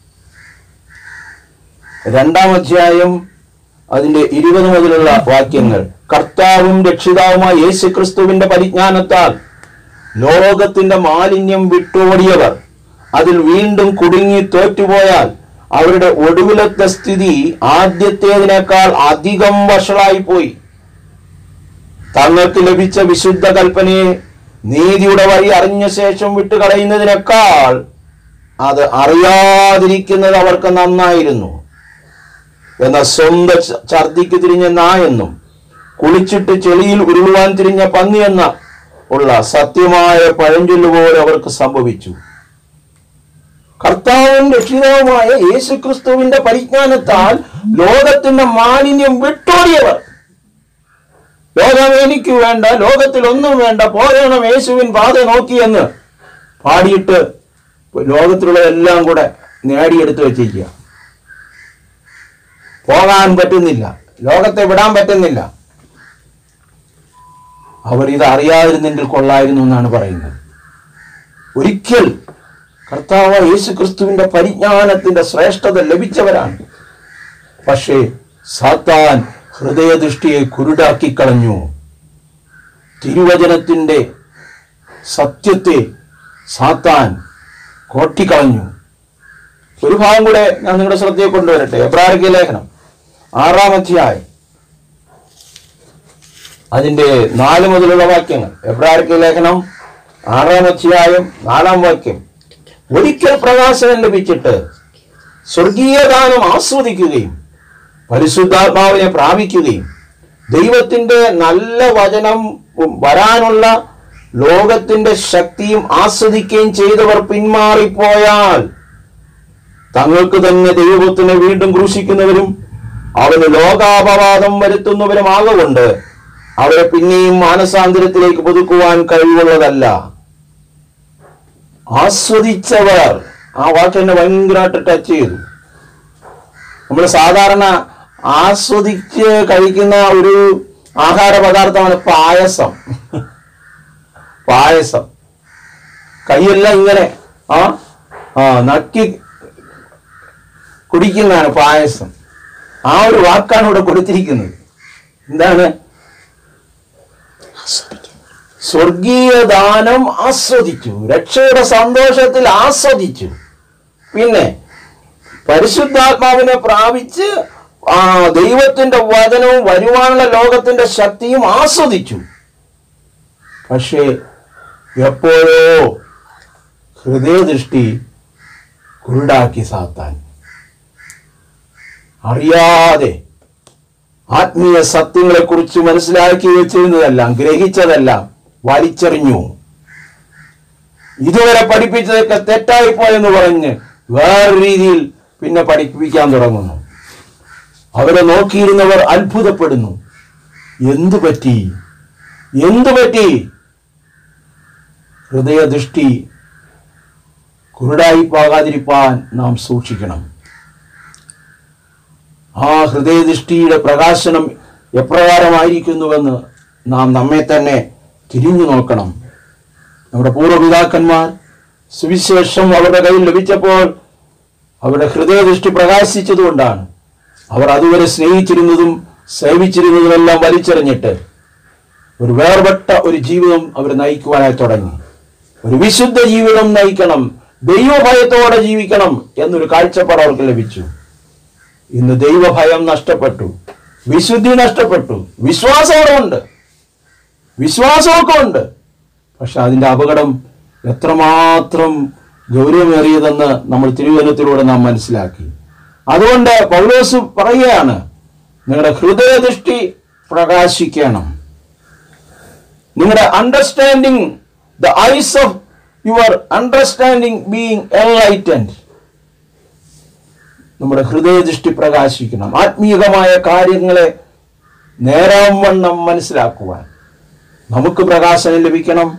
രണ്ടാം അധ്യായം അതിന്റെ ഇരുപത് മുതലുള്ള വാക്യങ്ങൾ കർത്താവും രക്ഷിതാവുമായ യേശു ക്രിസ്തുവിന്റെ പരിജ്ഞാനത്താൽ ലോകത്തിന്റെ മാലിന്യം വിട്ടോടിയവർ അതിൽ വീണ്ടും കുടുങ്ങി തോറ്റുപോയാൽ അവരുടെ ഒടുവിലത്തെ സ്ഥിതി ആദ്യത്തേതിനേക്കാൾ അധികം വഷളായി പോയി തങ്ങൾക്ക് ലഭിച്ച വിശുദ്ധ കൽപ്പനയെ നീതിയുടെ വഴി അറിഞ്ഞ ശേഷം വിട്ടുകളയുന്നതിനേക്കാൾ അത് അറിയാതിരിക്കുന്നത് അവർക്ക് നന്നായിരുന്നു എന്ന സ്വന്തം ച- ഛർദിക്ക് തിരിഞ്ഞ നായെന്നും കുളിച്ചിട്ട് ചെളിയിൽ ഉരുളുവാൻ തിരിഞ്ഞ പന്നിയെന്ന ഉള്ള സത്യമായ പഴഞ്ചൊല്ല് പോലെ അവർക്ക് സംഭവിച്ചു കർത്താവും രക്ഷിതാവുമായ യേശു ക്രിസ്തുവിന്റെ പരിജ്ഞാനത്താൽ ലോകത്തിന്റെ മാലിന്യം വിട്ടോടിയവർ ലോകം എനിക്ക് വേണ്ട ലോകത്തിൽ ഒന്നും വേണ്ട പോരണം യേശുവിൻ പാത നോക്കിയെന്ന് പാടിയിട്ട് ലോകത്തിലുള്ള എല്ലാം കൂടെ നേടിയെടുത്ത് വെച്ചിരിക്കുക പോകാൻ പറ്റുന്നില്ല ലോകത്തെ വിടാൻ പറ്റുന്നില്ല അവർ ഇത് അറിയാതിരുന്നെങ്കിൽ കൊള്ളായിരുന്നു എന്നാണ് പറയുന്നത് ഒരിക്കൽ കർത്താവ് യേശു ക്രിസ്തുവിന്റെ പരിജ്ഞാനത്തിന്റെ ശ്രേഷ്ഠത ലഭിച്ചവരാണ് പക്ഷേ സാത്താൻ ഹൃദയദൃഷ്ടിയെ കുരുടാക്കി കളഞ്ഞു തിരുവചനത്തിന്റെ സത്യത്തെ സാത്താൻ കോട്ടിക്കളഞ്ഞു ഒരു ഭാഗം കൂടെ ഞാൻ നിങ്ങളുടെ ശ്രദ്ധയെ കൊണ്ടുവരട്ടെ എബ്രാഹിക ലേഖനം ആറാം അധ്യായം അതിന്റെ നാല് മുതലുള്ള വാക്യങ്ങൾ എബ്രാഹിക ലേഖനം ആറാം അധ്യായം നാലാം വാക്യം ഒരിക്കൽ പ്രകാശനം ലഭിച്ചിട്ട് സ്വർഗീയദാനം ആസ്വദിക്കുകയും പരിശുദ്ധാത്മാവിനെ പ്രാപിക്കുകയും ദൈവത്തിന്റെ നല്ല വചനം വരാനുള്ള ലോകത്തിന്റെ ശക്തിയും ആസ്വദിക്കുകയും ചെയ്തവർ പിന്മാറിപ്പോയാൽ തങ്ങൾക്ക് തന്നെ ദൈവത്തിനെ വീണ്ടും ക്രൂശിക്കുന്നവരും അവന് ലോകാപവാദം വരുത്തുന്നവരുമാകൊണ്ട് അവരെ പിന്നെയും മാനസാന്തരത്തിലേക്ക് പുതുക്കുവാൻ കഴിവുള്ളതല്ല ആസ്വദിച്ചവർ ആ വാക്ക് എന്നെ ഭയങ്കരമായിട്ട് ടച്ച് ചെയ്തു നമ്മൾ സാധാരണ ആസ്വദിച്ച് കഴിക്കുന്ന ഒരു ആഹാര പദാർത്ഥമാണ് പായസം പായസം കൈയെല്ലാം ഇങ്ങനെ ആ ആ നക്കി കുടിക്കുന്നതാണ് പായസം ആ ഒരു വാക്കാണ് ഇവിടെ കൊടുത്തിരിക്കുന്നത് എന്താണ് സ്വർഗീയ ദാനം ആസ്വദിച്ചു രക്ഷയുടെ സന്തോഷത്തിൽ ആസ്വദിച്ചു പിന്നെ പരിശുദ്ധാത്മാവിനെ പ്രാപിച്ച് ആ ദൈവത്തിന്റെ വചനവും വരുവാനുള്ള ലോകത്തിന്റെ ശക്തിയും ആസ്വദിച്ചു പക്ഷേ എപ്പോഴോ ഹൃദയദൃഷ്ടി കുരുടാക്കി സാത്താൻ അറിയാതെ ആത്മീയ സത്യങ്ങളെ കുറിച്ച് മനസ്സിലാക്കി വെച്ചിരുന്നതെല്ലാം ഗ്രഹിച്ചതെല്ലാം വലിച്ചെറിഞ്ഞു ഇതുവരെ പഠിപ്പിച്ചതൊക്കെ തെറ്റായി പോയെന്ന് പറഞ്ഞ് വേറെ രീതിയിൽ പിന്നെ പഠിപ്പിക്കാൻ തുടങ്ങുന്നു അവരെ നോക്കിയിരുന്നവർ അത്ഭുതപ്പെടുന്നു എന്തു പറ്റി എന്തു പറ്റി ഹൃദയദൃഷ്ടി കുരുടായി പോകാതിരിപ്പാൻ നാം സൂക്ഷിക്കണം ആ ഹൃദയദൃഷ്ടിയുടെ പ്രകാശനം എപ്രകാരമായിരിക്കുന്നുവെന്ന് നാം നമ്മെ തന്നെ തിരിഞ്ഞു നോക്കണം നമ്മുടെ പൂർവ്വപിതാക്കന്മാർ സുവിശേഷം അവരുടെ കയ്യിൽ ലഭിച്ചപ്പോൾ അവരുടെ ഹൃദയദൃഷ്ടി പ്രകാശിച്ചതുകൊണ്ടാണ് അവർ അതുവരെ സ്നേഹിച്ചിരുന്നതും സേവിച്ചിരുന്നതുമെല്ലാം വലിച്ചെറിഞ്ഞിട്ട് ഒരു വേർപെട്ട ഒരു ജീവിതം അവർ നയിക്കുവാനായി തുടങ്ങി ഒരു വിശുദ്ധ ജീവിതം നയിക്കണം ദൈവഭയത്തോടെ ജീവിക്കണം എന്നൊരു കാഴ്ചപ്പാട് അവർക്ക് ലഭിച്ചു ഇന്ന് ദൈവഭയം നഷ്ടപ്പെട്ടു വിശുദ്ധി നഷ്ടപ്പെട്ടു വിശ്വാസമൊക്കെ ഉണ്ട് വിശ്വാസമൊക്കെ ഉണ്ട് പക്ഷെ അതിൻ്റെ അപകടം എത്രമാത്രം ഗൗരവമേറിയതെന്ന് നമ്മൾ തിരുവനന്തപുരത്തിലൂടെ നാം മനസ്സിലാക്കി അതുകൊണ്ട് പൗലോസ് പറയുകയാണ് നിങ്ങളുടെ ഹൃദയദൃഷ്ടി പ്രകാശിക്കണം നിങ്ങളുടെ understanding the eyes of your understanding being enlightened നമ്മുടെ ഹൃദയദൃഷ്ടി പ്രകാശിക്കണം ആത്മീയമായ കാര്യങ്ങളെ നേരാവണ്ണം മനസ്സിലാക്കുവാൻ നമുക്ക് പ്രകാശനം ലഭിക്കണം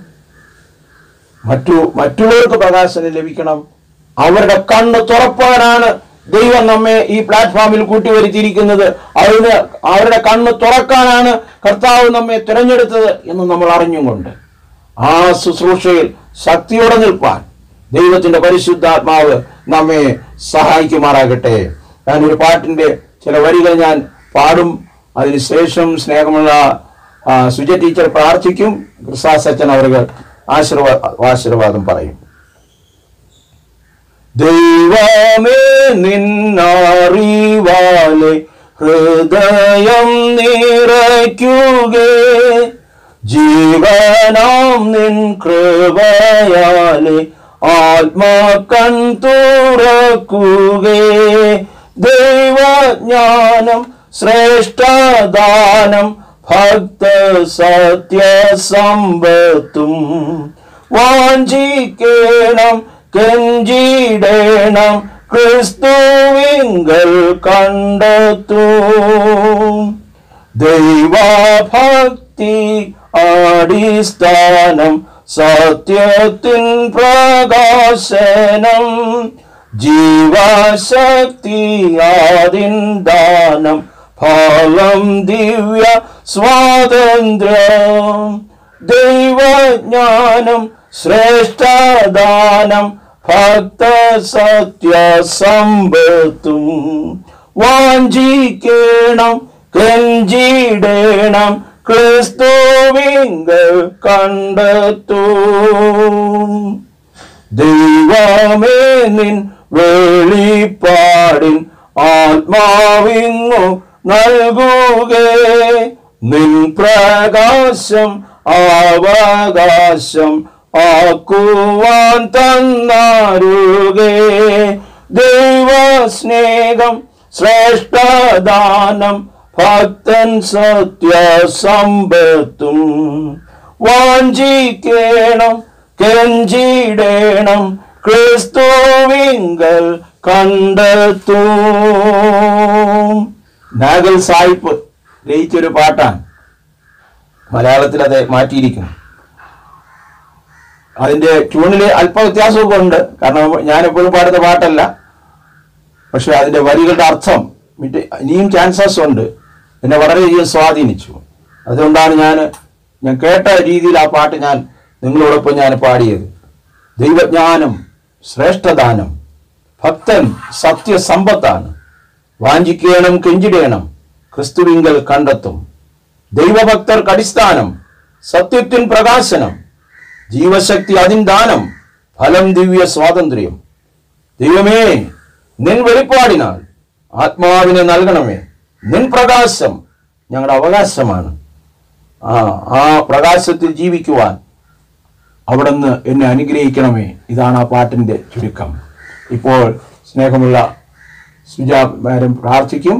മറ്റു മറ്റുള്ളവർക്ക് പ്രകാശനം ലഭിക്കണം അവരുടെ കണ്ണ് തുറപ്പാനാണ് ദൈവം നമ്മെ ഈ പ്ലാറ്റ്ഫോമിൽ കൂട്ടിവരുത്തിയിരിക്കുന്നത് അവരുടെ അവരുടെ കണ്ണ് തുറക്കാനാണ് കർത്താവ് നമ്മെ തിരഞ്ഞെടുത്തത് എന്ന് നമ്മൾ അറിഞ്ഞുകൊണ്ട് ആ ശുശ്രൂഷയിൽ ശക്തിയോടെ നിൽപ്പാൻ ദൈവത്തിന്റെ പരിശുദ്ധാത്മാവ് നമ്മെ സഹായിക്കുമാറാകട്ടെ ഞാനൊരു പാട്ടിന്റെ ചില വരികൾ ഞാൻ പാടും അതിനുശേഷം സ്നേഹമുള്ള ആ, സുജ ടീച്ചർ പ്രാർത്ഥിക്കും ക്രിസ്താസ് അച്ഛൻ അവർ ആശീർവാ ആശീർവാദം പറയും ദൈവമേ നിന്നറിവാലെ ഹൃദയം നിറയ്ക്കുകേ ജീവനാം നിൻ കൃപയാലെ ആത്മാക്കൺ തുറക്കുകേ ദൈവജ്ഞാനം ശ്രേഷ്ഠദാനം ഭക്ത സത്യ സമ്പത്തും വാഞ്ചിക്കേണം കെഞ്ചിടേണം ക്രിസ്തുവിങ്കൽ കണ്ടെത്തും ദൈവഭക്തി അടിസ്ഥാനം സത്യത്തിൻ പ്രകാശനം ജീവശക്തി ആദിൻ ദാനം ഫലം ദിവ്യ സ്വാതന്ത്ര്യം ദൈവജ്ഞാനം ശ്രേഷ്ഠദാനം ഭക്ത സത്യ സമ്പത്തും വാഞ്ചിക്കണം കെഞ്ചിടേണം ക്രിസ്തുവിങ്കൽ കണ്ടെത്തും ദൈവമേ നിൻ വെളിപ്പാടിൻ ആത്മാവിങ്ങു നൽകുകേ നിൻ പ്രകാശം അവകാശം ആക്കുവാൻ തന്നാരുകേ ദൈവസ്നേഹം ശ്രേഷ്ഠദാനം ഭക്തൻ സത്യ സമ്പത്തും വാഞ്ചിക്കേണം കെഞ്ചിടേണം ക്രിസ്തുവിങ്കൽ കണ്ടെത്തും നാഗൽ സായിപ്പ് രചിച്ചൊരു പാട്ടാണ് മലയാളത്തിൽ അത് മാറ്റിയിരിക്കുന്നു അതിന്റെ ട്യൂണിൽ അല്പ വ്യത്യാസമൊക്കെ ഉണ്ട് കാരണം ഞാൻ എപ്പോഴും പാടുന്ന പാട്ടല്ല പക്ഷെ അതിന്റെ വരികളുടെ അർത്ഥം മറ്റ് ഇനിയും ചാൻസസ് ഉണ്ട് എന്നെ വളരെയധികം സ്വാധീനിച്ചു അതുകൊണ്ടാണ് ഞാൻ ഞാൻ കേട്ട രീതിയിൽ ആ പാട്ട് ഞാൻ നിങ്ങളോടൊപ്പം ഞാൻ പാടിയത് ദൈവജ്ഞാനം ശ്രേഷ്ഠദാനം ഭക്തൻ സത്യസമ്പത്താണ് വാഞ്ചിക്കേണം കെഞ്ചിടേണം ക്രിസ്തുവിങ്കൽ കണ്ടെത്തും ദൈവഭക്തർക്ക് അടിസ്ഥാനം സത്യത്തിൻ പ്രകാശനം ജീവശക്തി അതിൻ ദാനം ഫലം ദിവ്യ സ്വാതന്ത്ര്യം ദൈവമേ നിൻ വെളിപ്പാടിനാൽ ആത്മാവിനെ നൽകണമേ നിൻ പ്രകാശം ഞങ്ങളുടെ അവകാശമാണ് ആ ആ പ്രകാശത്തിൽ ജീവിക്കുവാൻ അവിടുന്ന് എന്നെ അനുഗ്രഹിക്കണമേ ഇതാണ് ആ പാട്ടിന്റെ ചുരുക്കം ഇപ്പോൾ സ്നേഹമുള്ള സുജാ മാഡം പ്രാർത്ഥിക്കും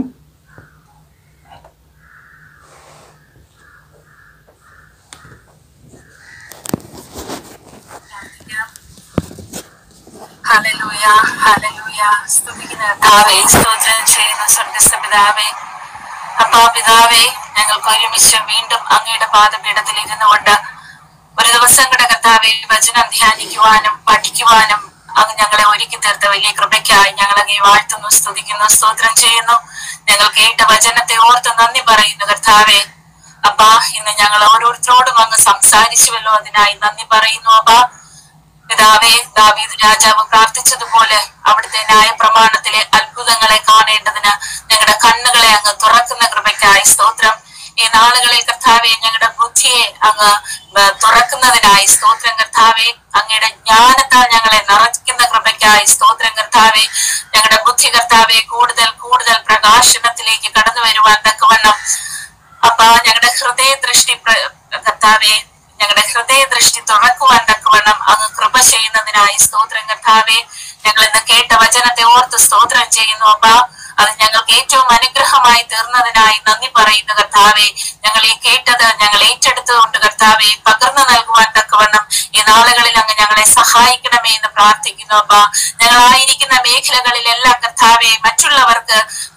ഹല്ലേലൂയ ഹല്ലേലൂയ സ്തുതിക്കുന്ന കർത്താവേ സ്തോത്രം ചെയ്യുന്ന സ്വർഗസ്ഥ പിതാവേ അപ്പാ പിതാവേ ഞങ്ങൾക്ക് ഒരുമിച്ച് വീണ്ടും അങ്ങയുടെ പാദപീഠത്തിൽ ഇരുന്നു കൊണ്ട് ഒരു ദിവസം കൂടെ കർത്താവെ വചനം ധ്യാനിക്കുവാനും പഠിക്കുവാനും അങ്ങ് ഞങ്ങളെ ഒരുക്കി തീർത്ത വലിയ കൃപയ്ക്കായി ഞങ്ങൾ അങ്ങേ വാഴ്ത്തുന്നു സ്തുതിക്കുന്നു സ്തോത്രം ചെയ്യുന്നു ഞങ്ങൾ കേട്ട വചനത്തെ ഓർത്ത് നന്ദി പറയുന്നു കർത്താവേ അപ്പാ ഇന്ന് ഞങ്ങൾ ഓരോരുത്തരോടും അങ്ങ് സംസാരിച്ചുവല്ലോ അതിനായി നന്ദി പറയുന്നു അപ്പാ പിതാവേ ദാവീദ് രാജാവ് പ്രാർത്ഥിച്ചതുപോലെ അവിടുത്തെ ന്യായ പ്രമാണത്തിലെ അത്ഭുതങ്ങളെ കാണേണ്ടതിന് ഞങ്ങളുടെ കണ്ണുകളെ അങ്ങ് തുറക്കുന്ന കൃപയ്ക്കായി സ്തോത്രം ഈ നാളുകളിൽ കർത്താവെ ഞങ്ങളുടെ ബുദ്ധിയെ അങ്ങ് ഏർ തുറക്കുന്നതിനായി സ്തോത്രം കർത്താവെ അങ്ങയുടെ ജ്ഞാനത്താൽ ഞങ്ങളെ നിറയ്ക്കുന്ന കൃപയ്ക്കായി സ്തോത്രം കർത്താവെ ഞങ്ങളുടെ ബുദ്ധി കർത്താവെ കൂടുതൽ കൂടുതൽ പ്രകാശനത്തിലേക്ക് കടന്നു വരുവാൻ തക്കവണ്ണം അപ്പ ഞങ്ങളുടെ ഹൃദയ ദൃഷ്ടി പ്ര- കർത്താവെ ഞങ്ങളുടെ ഹൃദയ ദൃഷ്ടി തുറക്കുവാൻ തക്കവണ്ണം അങ്ങ് കൃപ ചെയ്യുന്നതിനായി സ്തോത്രം കർത്താവെ ഞങ്ങൾ ഇന്ന് കേട്ട വചനത്തെ ഓർത്ത് സ്തോത്രം ചെയ്യുന്നു അപ്പ അത് ഞങ്ങൾക്ക് ഏറ്റവും അനുഗ്രഹമായി തീർന്നതിനായി നന്ദി പറയുന്നു കർത്താവെ ഞങ്ങൾ ഈ കേട്ടത് ഞങ്ങൾ ഏറ്റെടുത്തുകൊണ്ട് കർത്താവെ പകർന്നു നൽകുവാൻ തക്കവണ്ണം ഈ നാളുകളിൽ അങ്ങ് ഞങ്ങളെ സഹായിക്കണമേ എന്ന് പ്രാർത്ഥിക്കുന്നു അപ്പ ഞങ്ങളായിരിക്കുന്ന മേഖലകളിലെല്ലാം കർത്താവെ മറ്റുള്ളവർക്ക്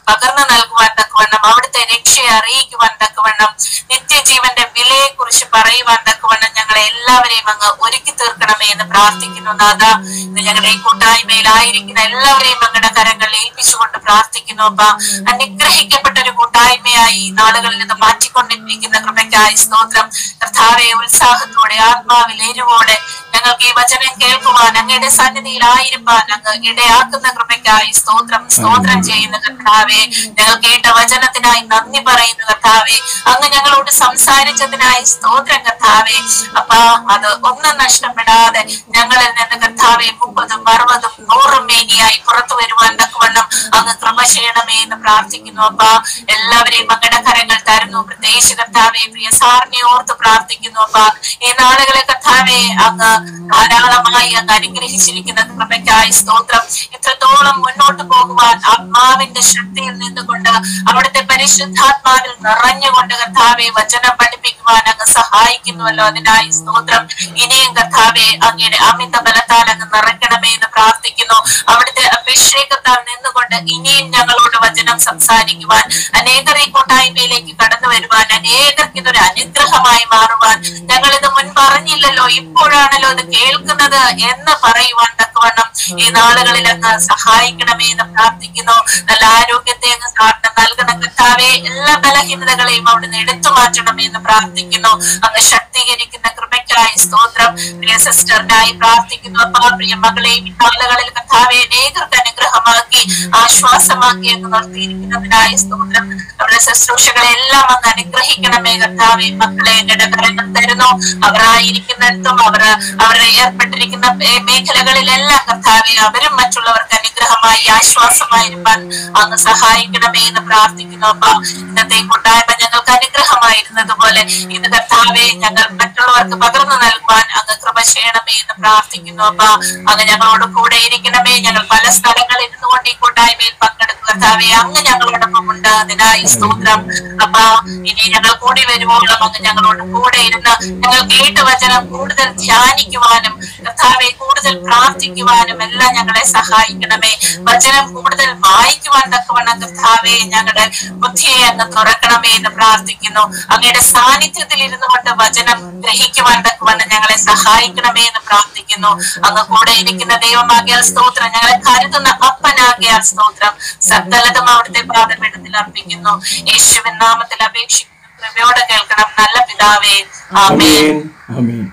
പകർന്നു നൽകുവാൻ തക്കവണ്ണം അവിടുത്തെ രക്ഷയെ അറിയിക്കുവാൻ തക്കവണ്ണം നിത്യജീവന്റെ വിലയെ കുറിച്ച് പറയുവാൻ തക്കവണ്ണം ഞങ്ങളെ എല്ലാവരെയും അങ്ങ് ഒരുക്കി തീർക്കണമേ എന്ന് പ്രാർത്ഥിക്കുന്നു നാഥ ഇന്ന് ഞങ്ങളുടെ ഈ കൂട്ടായ്മയിലായിരിക്കുന്ന എല്ലാവരെയും അങ്ങയുടെ കരങ്ങളിൽ ഏൽപ്പിച്ചുകൊണ്ട് പ്രാർത്ഥിക്കുന്നു അപ്പ അനുഗ്രഹിക്കപ്പെട്ട ഒരു കൂട്ടായ്മയായി ഈ നാളുകളിൽ നിന്ന് മാറ്റിക്കൊണ്ടിരിക്കുന്ന കൃപയ്ക്കായി സ്തോത്രം കർത്താവെ ഉത്സാഹത്തോടെ ആത്മാവിൽ എരിവോടെ ഞങ്ങൾക്ക് ഈ വചനം കേൾക്കുവാൻ അങ്ങയുടെ സന്നിധിയിലായിരിക്കാൻ അങ്ങ് ഇടയാക്കുന്ന കൃപയ്ക്കായി സ്തോത്രം സ്തോത്രം ചെയ്യുന്ന കർത്താവെ ഞങ്ങൾ കേട്ട വചനത്തിനായി നന്ദി പറയുന്നു കർത്താവെ അങ്ങ് ഞങ്ങളോട് സംസാരിച്ചതിനായി സ്തോത്രം കർത്താവെ അപ്പ അത് ഒന്നും നഷ്ടപ്പെടാതെ ഞങ്ങളിൽ നിന്ന് കർത്താവെ മുപ്പതും അറുപതും നൂറും മേനിയായി പുറത്തു വരുവാൻ തക്കവണ്ണം അങ്ങ് കൃപ ചെയ്യണമേ എന്ന് പ്രാർത്ഥിക്കുന്നു അപ്പ എല്ലാവരെയും അങ്ങയുടെ കരങ്ങൾ തരുന്നു പ്രത്യേകിച്ച് കർത്താവെ പ്രിയ സാറിനെ ഓർത്ത് പ്രാർത്ഥിക്കുന്നു അപ്പ ഈ നാളുകളെ കർത്താവെ അങ്ങ് ധാരാളമായി അങ്ങ് അനുഗ്രഹിച്ചിരിക്കുന്ന കൃപയ്ക്കായി സ്തോത്രം ഇത്രത്തോളം മുന്നോട്ട് പോകുവാൻ ആത്മാവിന്റെ ശക്തിയിൽ നിന്നുകൊണ്ട് അവിടുത്തെ പരിശുദ്ധാത്മാവിൽ നിറഞ്ഞുകൊണ്ട് കർത്താവെ വചനം പഠിപ്പിക്കുവാൻ അങ്ങ് സഹായിക്കുന്നുവല്ലോ അതിനായി സ്തോത്രം ഇനിയും കർത്താവെ അങ്ങയുടെ അമിത ബലത്താൽ അങ്ങ് നിറയ്ക്കണമേ എന്ന് പ്രാർത്ഥിക്കുന്നു അവിടുത്തെ അഭിഷേകത്താൽ നിന്നുകൊണ്ട് ഇനിയും ഞങ്ങളോട് വചനം സംസാരിക്കുവാൻ അനേകർ ഈ കൂട്ടായ്മയിലേക്ക് കടന്നു വരുവാൻ അനേകർക്ക് ഇതൊരു അനുഗ്രഹമായി മാറുവാൻ ഞങ്ങൾ ഇത് മുൻപ് അറിഞ്ഞില്ലല്ലോ ഇപ്പോഴാണല്ലോ ഇത് കേൾക്കുന്നത് എന്ന് പറയുവാൻ തക്കവണ്ണം ഈ നാളുകളിൽ അങ്ങ് സഹായിക്കണമേ എന്ന് പ്രാർത്ഥിക്കുന്നു നല്ല ആരോഗ്യത്തെ അങ്ങ് സാറിന് നൽകണം കർത്താവെ എല്ലാ ബലഹീനതകളെയും അവിടുന്ന് എടുത്തു മാറ്റണമേ എന്ന് പ്രാർത്ഥിക്കുന്നു അങ്ങ് ശക്തീകരിക്കുന്ന കൃപയ്ക്കായി സ്തോത്രം പ്രിയ സിസ്റ്ററിനായി പ്രാർത്ഥിക്കുന്നു അപ്പാ പ്രിയ മകളെയും ഈ നാളുകളിൽ കർത്താവെ അനേകർക്ക് അനുഗ്രഹമാക്കി ആശ്വാസമാക്കി അങ്ങ് നിർത്തിയിരിക്കുന്നതിനായി സ്തോത്രം അവരുടെ ശുശ്രൂഷകളെ എല്ലാം അങ്ങ് അനുഗ്രഹിക്കണമേ കർത്താവെ മക്കളെ എന്റെ കരങ്ങൾ തരുന്നു അവരായിരിക്കുന്നിടത്തും അവർ അവരുടെ ഏർപ്പെട്ടിരിക്കുന്ന മേ- മേഖലകളിലെല്ലാം കർത്താവെ അവരും മറ്റുള്ളവർക്ക് അനുഗ്രഹമായി ആശ്വാസമായിരിക്കാൻ അങ്ങ് സഹായിക്കണമേ എന്ന് പ്രാർത്ഥിക്കുന്നു അപ്പ ഇന്നത്തെ ഈ കൂട്ടായ്മ ഞങ്ങൾക്ക് അനുഗ്രഹമായിരുന്നത് പോലെ ഇന്ന് കർത്താവെ ഞങ്ങൾ മറ്റുള്ളവർക്ക് പകർന്നു നൽകുവാൻ അങ്ങ് കൃപ ചെയ്യണമേ എന്ന് പ്രാർത്ഥിക്കുന്നു അപ്പ അങ്ങ് ഞങ്ങളോട് കൂടെ ഇരിക്കണമേ ഞങ്ങൾ പല സ്ഥലങ്ങളിൽ ഇരുന്നുകൊണ്ട് ഈ കൂട്ടായ്മയിൽ പങ്കെടുക്കുക കർത്താവെ അങ്ങ് ഞങ്ങളോടൊപ്പം ഉണ്ട് അതിനായി സ്തോത്രം അപ്പ ഇനി ഞങ്ങൾ കൂടി വരുവോളം അങ്ങ് ഞങ്ങളോട് കൂടെ ഇരുന്ന് ഞങ്ങൾ കേട്ട വചനം കൂടുതൽ ധ്യാനിക്കുവാനും കർത്താവെ കൂടുതൽ പ്രാർത്ഥിക്കുവാനും എല്ലാം ഞങ്ങളെ സഹായിക്കണമേ വചനം കൂടുതൽ വായിക്കുവാൻ തക്കവണ്ണം കർത്താവെ ഞങ്ങളുടെ ബുദ്ധിയെ അങ്ങ് തുറക്കണമേ എന്ന് പ്രാർത്ഥിക്കുന്നു അങ്ങയുടെ സാന്നിധ്യത്തിൽ ഇരുന്നു കൊണ്ട് വചനം ഗ്രഹിക്കുവാൻ തക്കവണ്ണം ഞങ്ങളെ സഹായിക്കണമേ എന്ന് പ്രാർത്ഥിക്കുന്നു അങ്ങ് കൂടെ ഇരിക്കുന്ന ദൈവമാകിയാൽ സ്തോത്രം ഞങ്ങളെ കരുതുന്ന അപ്പനാകിയാൽ സ്തോത്രം സകലതും അവിടുത്തെ പാദപീഠത്തിൽ അർപ്പിക്കുന്നു യേശുവിൻ നാമത്തിൽ അപേക്ഷിക്കുന്നു കൃപയോടെ കേൾക്കണം നല്ല പിതാവേ ആമേൻ ആമേൻ ആമേൻ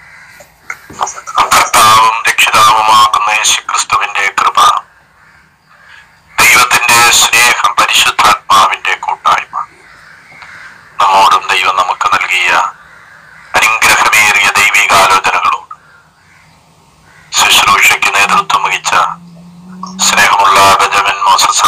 കർത്താവും രക്ഷിതാവുമാകുന്ന യേശുക്രിസ്തുവിന്റെ കൃപ ദൈവത്തിന്റെ സ്നേഹം പരിശുദ്ധാത്മാവിന്റെ കൂട്ടായ്മ നമ്മോടും ദൈവം നമുക്ക് നൽകിയ അനുഗ്രഹമേറിയ ദൈവികാലോചനകളോട് ശുശ്രൂഷയ്ക്ക് നേതൃത്വം വഹിച്ച സ്നേഹമുള്ള ബെഞ്ചമിൻ മോസസ്